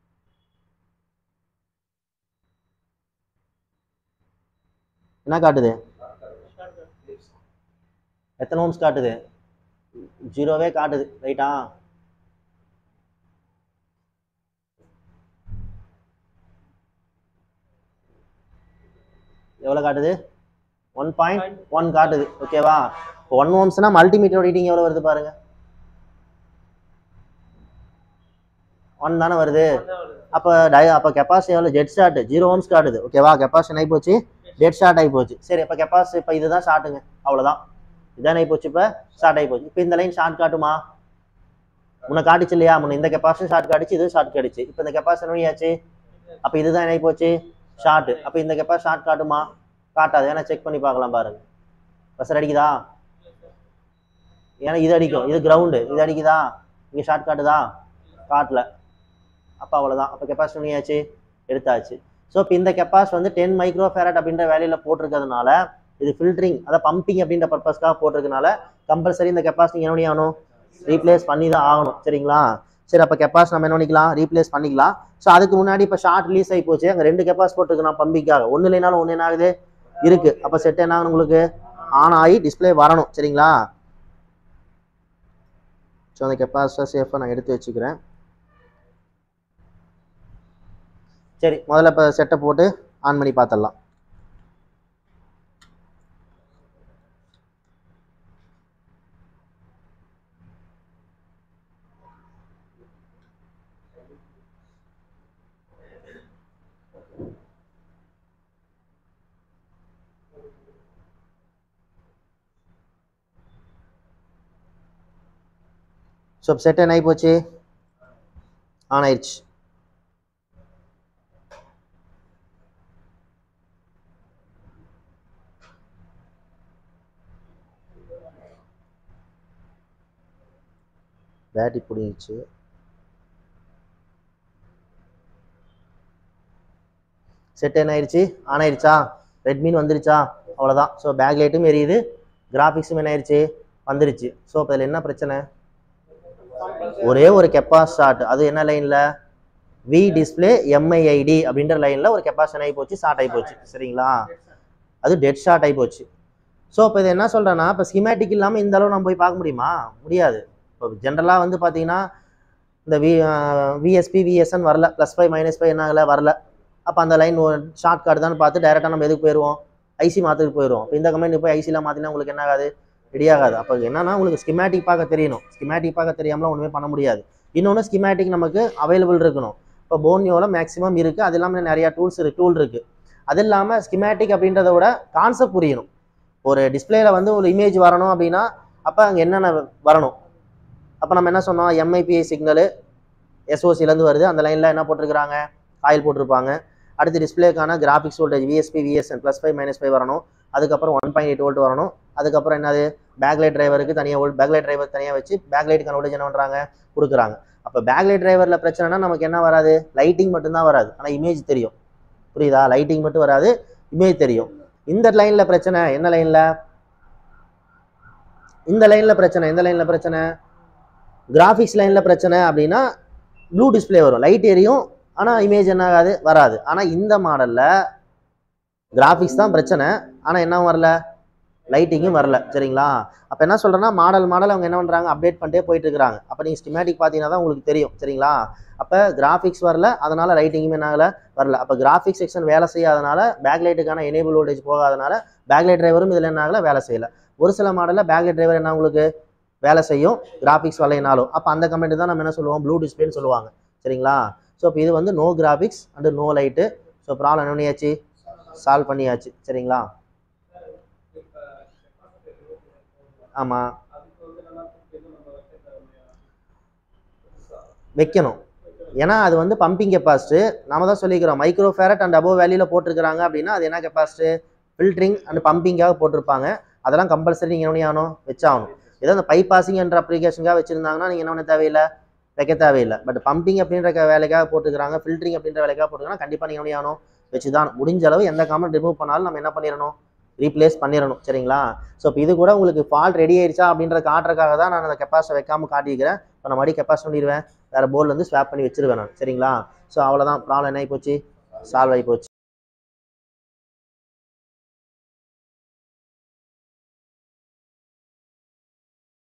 என்ன காட்டுது எத்தனை ஓம்ஸ் காட்டுது ஜீரோவே காட்டுது ரைட்டா எவ்வளோ காட்டுது ஒன் பாயிண்ட் ஒன் காட்டுது ஓகேவா இப்போ ஒன் ஓம்ஸ்னா மல்டிமீட்டர் ரீடிங் எவ்வளோ வருது பாருங்க ஒன் தானே வருது அப்போ டய அப்போ கெப்பாசிட்டி எவ்வளோ ஜெட் ஷார்ட் ஜீரோ ஓம்ஸ் காட்டுது ஓகேவா கெப்பாசிட்டி ஆகி போச்சு டெட் ஷார்ட் ஆகி போச்சு சரி இப்போ கெப்பாசிட்டி இப்போ இதுதான் ஷார்ட்டுங்க அவ்வளோதான் இதான் ஆகி போச்சு இப்போ ஷார்ட் ஆகி போச்சு இப்போ இந்த லைன் ஷார்ட் காட்டுமா முன்ன காட்டுச்சு இல்லையா முன்ன இந்த கெப்பாசிட்டி ஷார்ட் காட்டுச்சு இது ஷார்ட் காட்டுச்சு இப்போ இந்த கெப்பாசிட்டி நோயாச்சு அப்போ இதுதான் என்ன ஆகி போச்சு ஷார்ட் அப்போ இந்த கெப்பாசிட்டி ஷார்ட் காட்டுமா காட்டாது ஏன்னா செக் பண்ணி பார்க்கலாம் பாருங்க பஸ்ஸர் அடிக்குதா ஏன்னா இது அடிக்கும் இது கிரவுண்டு இது அடிக்குதா இங்கே ஷார்ட் காட்டுதா காட்டல அப்போ அவ்வளோதான் அப்போ கெப்பாசிட்டி பண்ணியாச்சு எடுத்தாச்சு ஸோ இப்போ இந்த கெப்பாசிட்டி வந்து டென் மைக்ரோ ஃபேரட் அப்படின்ற வேலையில் போட்டிருக்கிறதுனால இது ஃபில்டரிங் அதாவது பம்பிங் அப்படின்ற பர்பஸ்க்காக போட்டிருக்கனால கம்பல்சரி இந்த கெப்பாசிட்டி என்ன பண்ணி ஆகணும் ரீப்ளேஸ் பண்ணி தான் ஆகணும் சரிங்களா சரி அப்போ கெப்பாசிட்டி நம்ம என்ன பண்ணிக்கலாம் ரீப்ளேஸ் பண்ணிக்கலாம் ஸோ அதுக்கு முன்னாடி இப்போ ஷார்ட் ரிலீஸ் ஆகி போச்சு அங்கே ரெண்டு கெப்பாசிட்டி போட்டிருக்கு நான் பம்பிக்காக ஒன்று இல்லைனாலும் ஒன்று என்ன ஆகுது இருக்கு அப்போ செட் என்ன ஆகணும் உங்களுக்கு ஆன் ஆகி டிஸ்ப்ளே வரணும் சரிங்களா ஸோ அந்த கெப்பாசிட்டர் சேஃபாக நான் எடுத்து வச்சுக்கிறேன் சரி முதல்ல இப்போ செட்டை போட்டு ஆன் பண்ணி பார்த்துடலாம் ஸோ செட் என்ன ஆகி போச்சு ஆன் ஆயிடுச்சு பேட்டரி பிடிங்கிச்சு செட் என்ன ஆயிடுச்சு ஆன் ஆயிடுச்சா ரெட்மின்னு வந்துருச்சா அவ்வளோதான் ஸோ பேக் லைட்டும் எரியுது கிராஃபிக்ஸும் என்ன ஆயிடுச்சு வந்துருச்சு ஸோ இப்போ இதில் என்ன பிரச்சனை ஒரே ஒரு கெப்பாஸ் ஷார்ட் அது என்ன லைனில் வி டிஸ்பிளே எம்ஐஐடி அப்படின்ற லைனில் ஒரு கெப்பாசிட்டி ஆகி போச்சு ஷார்ட் ஆகி போச்சு சரிங்களா அது டெட் ஷார்ட் ஆகி போச்சு ஸோ இப்போ இது என்ன சொல்கிறேன்னா இப்போ ஸ்கிமேட்டிக் இல்லாமல் இந்த அளவு நம்ம போய் பார்க்க முடியுமா முடியாது இப்போ ஜென்ரலாக வந்து பார்த்தீங்கன்னா இந்த வி விஎஸ்பி விஎஸ்என் வரல ப்ளஸ் ஃபைவ் மைனஸ் ஃபைவ் என்ன ஆகல வரல அப்போ அந்த லைன் ஷார்ட் கார்டு தான் பார்த்து டேரெக்டாக நம்ம எதுக்கு போயிடுவோம் ஐசி மாற்றுக்கு போயிடுவோம் இப்போ இந்த கம்பெனி போய் ஐசியில் மாற்றினா உங்களுக்கு என்ன ஆகாது ரெடி ஆகாது அப்போ என்னன்னா உங்களுக்கு ஸ்கிமேட்டிக் பார்க்க தெரியணும் ஸ்கிமேட்டிக் பார்க்க தெரியாமலாம் ஒன்றுமே பண்ண முடியாது இன்னொன்று ஸ்கிமேட்டிக் நமக்கு அவைலபிள் இருக்கணும் இப்போ போனியோவில் மேக்ஸிமம் இருக்குது அது இல்லாமல் நிறையா டூல்ஸ் இருக்கு டூல் இருக்குது அது இல்லாமல் ஸ்கிமேட்டிக் அப்படின்றத விட கான்செப்ட் புரியணும் ஒரு டிஸ்பிளேல வந்து ஒரு இமேஜ் வரணும் அப்படின்னா அப்போ அங்கே என்னென்ன வரணும் அப்போ நம்ம என்ன சொன்னோம் எம்ஐபிஐ சிக்னலு எஸ்ஓசிலேருந்து வருது அந்த லைனில் என்ன போட்டிருக்கிறாங்க காயில் போட்டிருப்பாங்க அடுத்து டிஸ்பிளேக்கான graphics voltage VSP VSN plus five minus five வரணும் அதுக்கப்புறம் ஒன் பாயிண்ட் எயிட் வோல்ட் வரணும் அதுக்கப்புறம் என்னது பேக்லைட் டிரைவருக்கு தனியாக வோல்ட் பேக்லைட் டிரைவர் தனியாக வச்சு பேக்லைட்டுக்கான வோல்டேஜ் என்ன பண்ணுறாங்க கொடுக்குறாங்க அப்போ பேக்லைட் டிரைவரில் பிரச்சனைனா நமக்கு என்ன வராது லைட்டிங் மட்டும்தான் வராது ஆனால் இமேஜ் தெரியும் புரியுதா லைட்டிங் மட்டும் வராது இமேஜ் தெரியும் இந்த லைனில் பிரச்சனை என்ன லைனில் இந்த லைனில் பிரச்சனை எந்த லைனில் பிரச்சனை கிராஃபிக்ஸ் லைனில் பிரச்சனை அப்படின்னா ப்ளூ டிஸ்ப்ளே வரும் லைட் எரியும் ஆனால் இமேஜ் என்ன ஆகாது வராது ஆனால் இந்த மாடலில் கிராஃபிக்ஸ் தான் பிரச்சனை ஆனால் என்ன வரல லைட்டிங்கும் வரல சரிங்களா அப்போ என்ன சொல்கிறேன்னா மாடல் மாடல் அவங்க என்ன பண்ணுறாங்க அப்டேட் பண்ணிட்டே போயிட்டு இருக்கிறாங்க அப்போ நீங்கள் ஸ்கிமேட்டிக் பார்த்தீங்கன்னா தான் உங்களுக்கு தெரியும் சரிங்களா அப்போ கிராஃபிக்ஸ் வரல அதனால் லைட்டிங்குமே என்ன ஆகல வரல அப்போ கிராஃபிக்ஸ் செக்ஷன் வேலை செய்யாதனால பேக்லைட்டுக்கான எனேபிள் வோல்டேஜ் போகாதனால பேக்லைட் டிரைவரும் இதில் என்ன ஆகல வேலை செய்யலை ஒரு சில மாடலில் பேக்லைட் டிரைவர் என்ன உங்களுக்கு வேலை செய்யும் கிராஃபிக்ஸ் வரலைனாலும் அப்போ அந்த கமெண்ட் தான் நம்ம என்ன சொல்லுவோம் ப்ளூ டிஸ்பிளேன்னு சொல்லுவாங்க சரிங்களா ஸோ இப்போ இது வந்து no graphics and no light so problem என்ன பண்ணியாச்சு சால்வ் பண்ணியாச்சு சரிங்களா ஆமாம் வைக்கணும் ஏன்னா அது வந்து பம்பிங் கெப்பாசிட்டு நாம தான் சொல்லிக்கிறோம் மைக்ரோ ஃபேரட் அண்ட் அபோவ் வேல்யூல போட்டிருக்கிறாங்க அப்படின்னா அது என்ன கெப்பாசிட்டு ஃபில்டரிங் அண்ட் பம்பிங்காக போட்டிருப்பாங்க அதெல்லாம் கம்பல்சரி நீங்கள் என்ன பண்ணி ஆகணும் வச்சாகணும் ஏதோ அந்த பை பாசிங் என்ற அப்ளிகேஷனுக்காக வச்சிருந்தாங்கன்னா நீங்கள் என்ன பண்ண தேவையில்லை வைக்க தேவையில்லை பட் பம்பிங் அப்படின்ற க- வேலைக்காக போட்டுக்கிறாங்க ஃபில்டரிங் அப்படின்ற வேலைக்காக போட்டுக்கிறாங்க கண்டிப்பாக நீங்கள் என்ன பண்ணி ஆகணும் வச்சு தான் முடிஞ்ச அளவு எந்த காமெண்ட் ரிமூவ் பண்ணாலும் நம்ம என்ன பண்ணிடணும் ரீப்ளேஸ் பண்ணிடணும் சரிங்களா ஸோ இப்போ இது கூட உங்களுக்கு ஃபால்ட் ரெடி ஆயிடுச்சா அப்படின்றத காட்டுறதுக்காக தான் நான் அந்த கெப்பாசிட்டி வைக்காம காட்டிக்கிறேன் இப்போ நான் மறுபடியும் கெப்பாசிட்டி பண்ணிடுவேன் வேறு போர்டில் வந்து ஸ்வாப் பண்ணி வச்சிருவேன் நான் சரிங்களா ஸோ அவ்வளோதான் ப்ராப்ளம் என்ன ஆகி போச்சு சால்வ் ஆகி போச்சு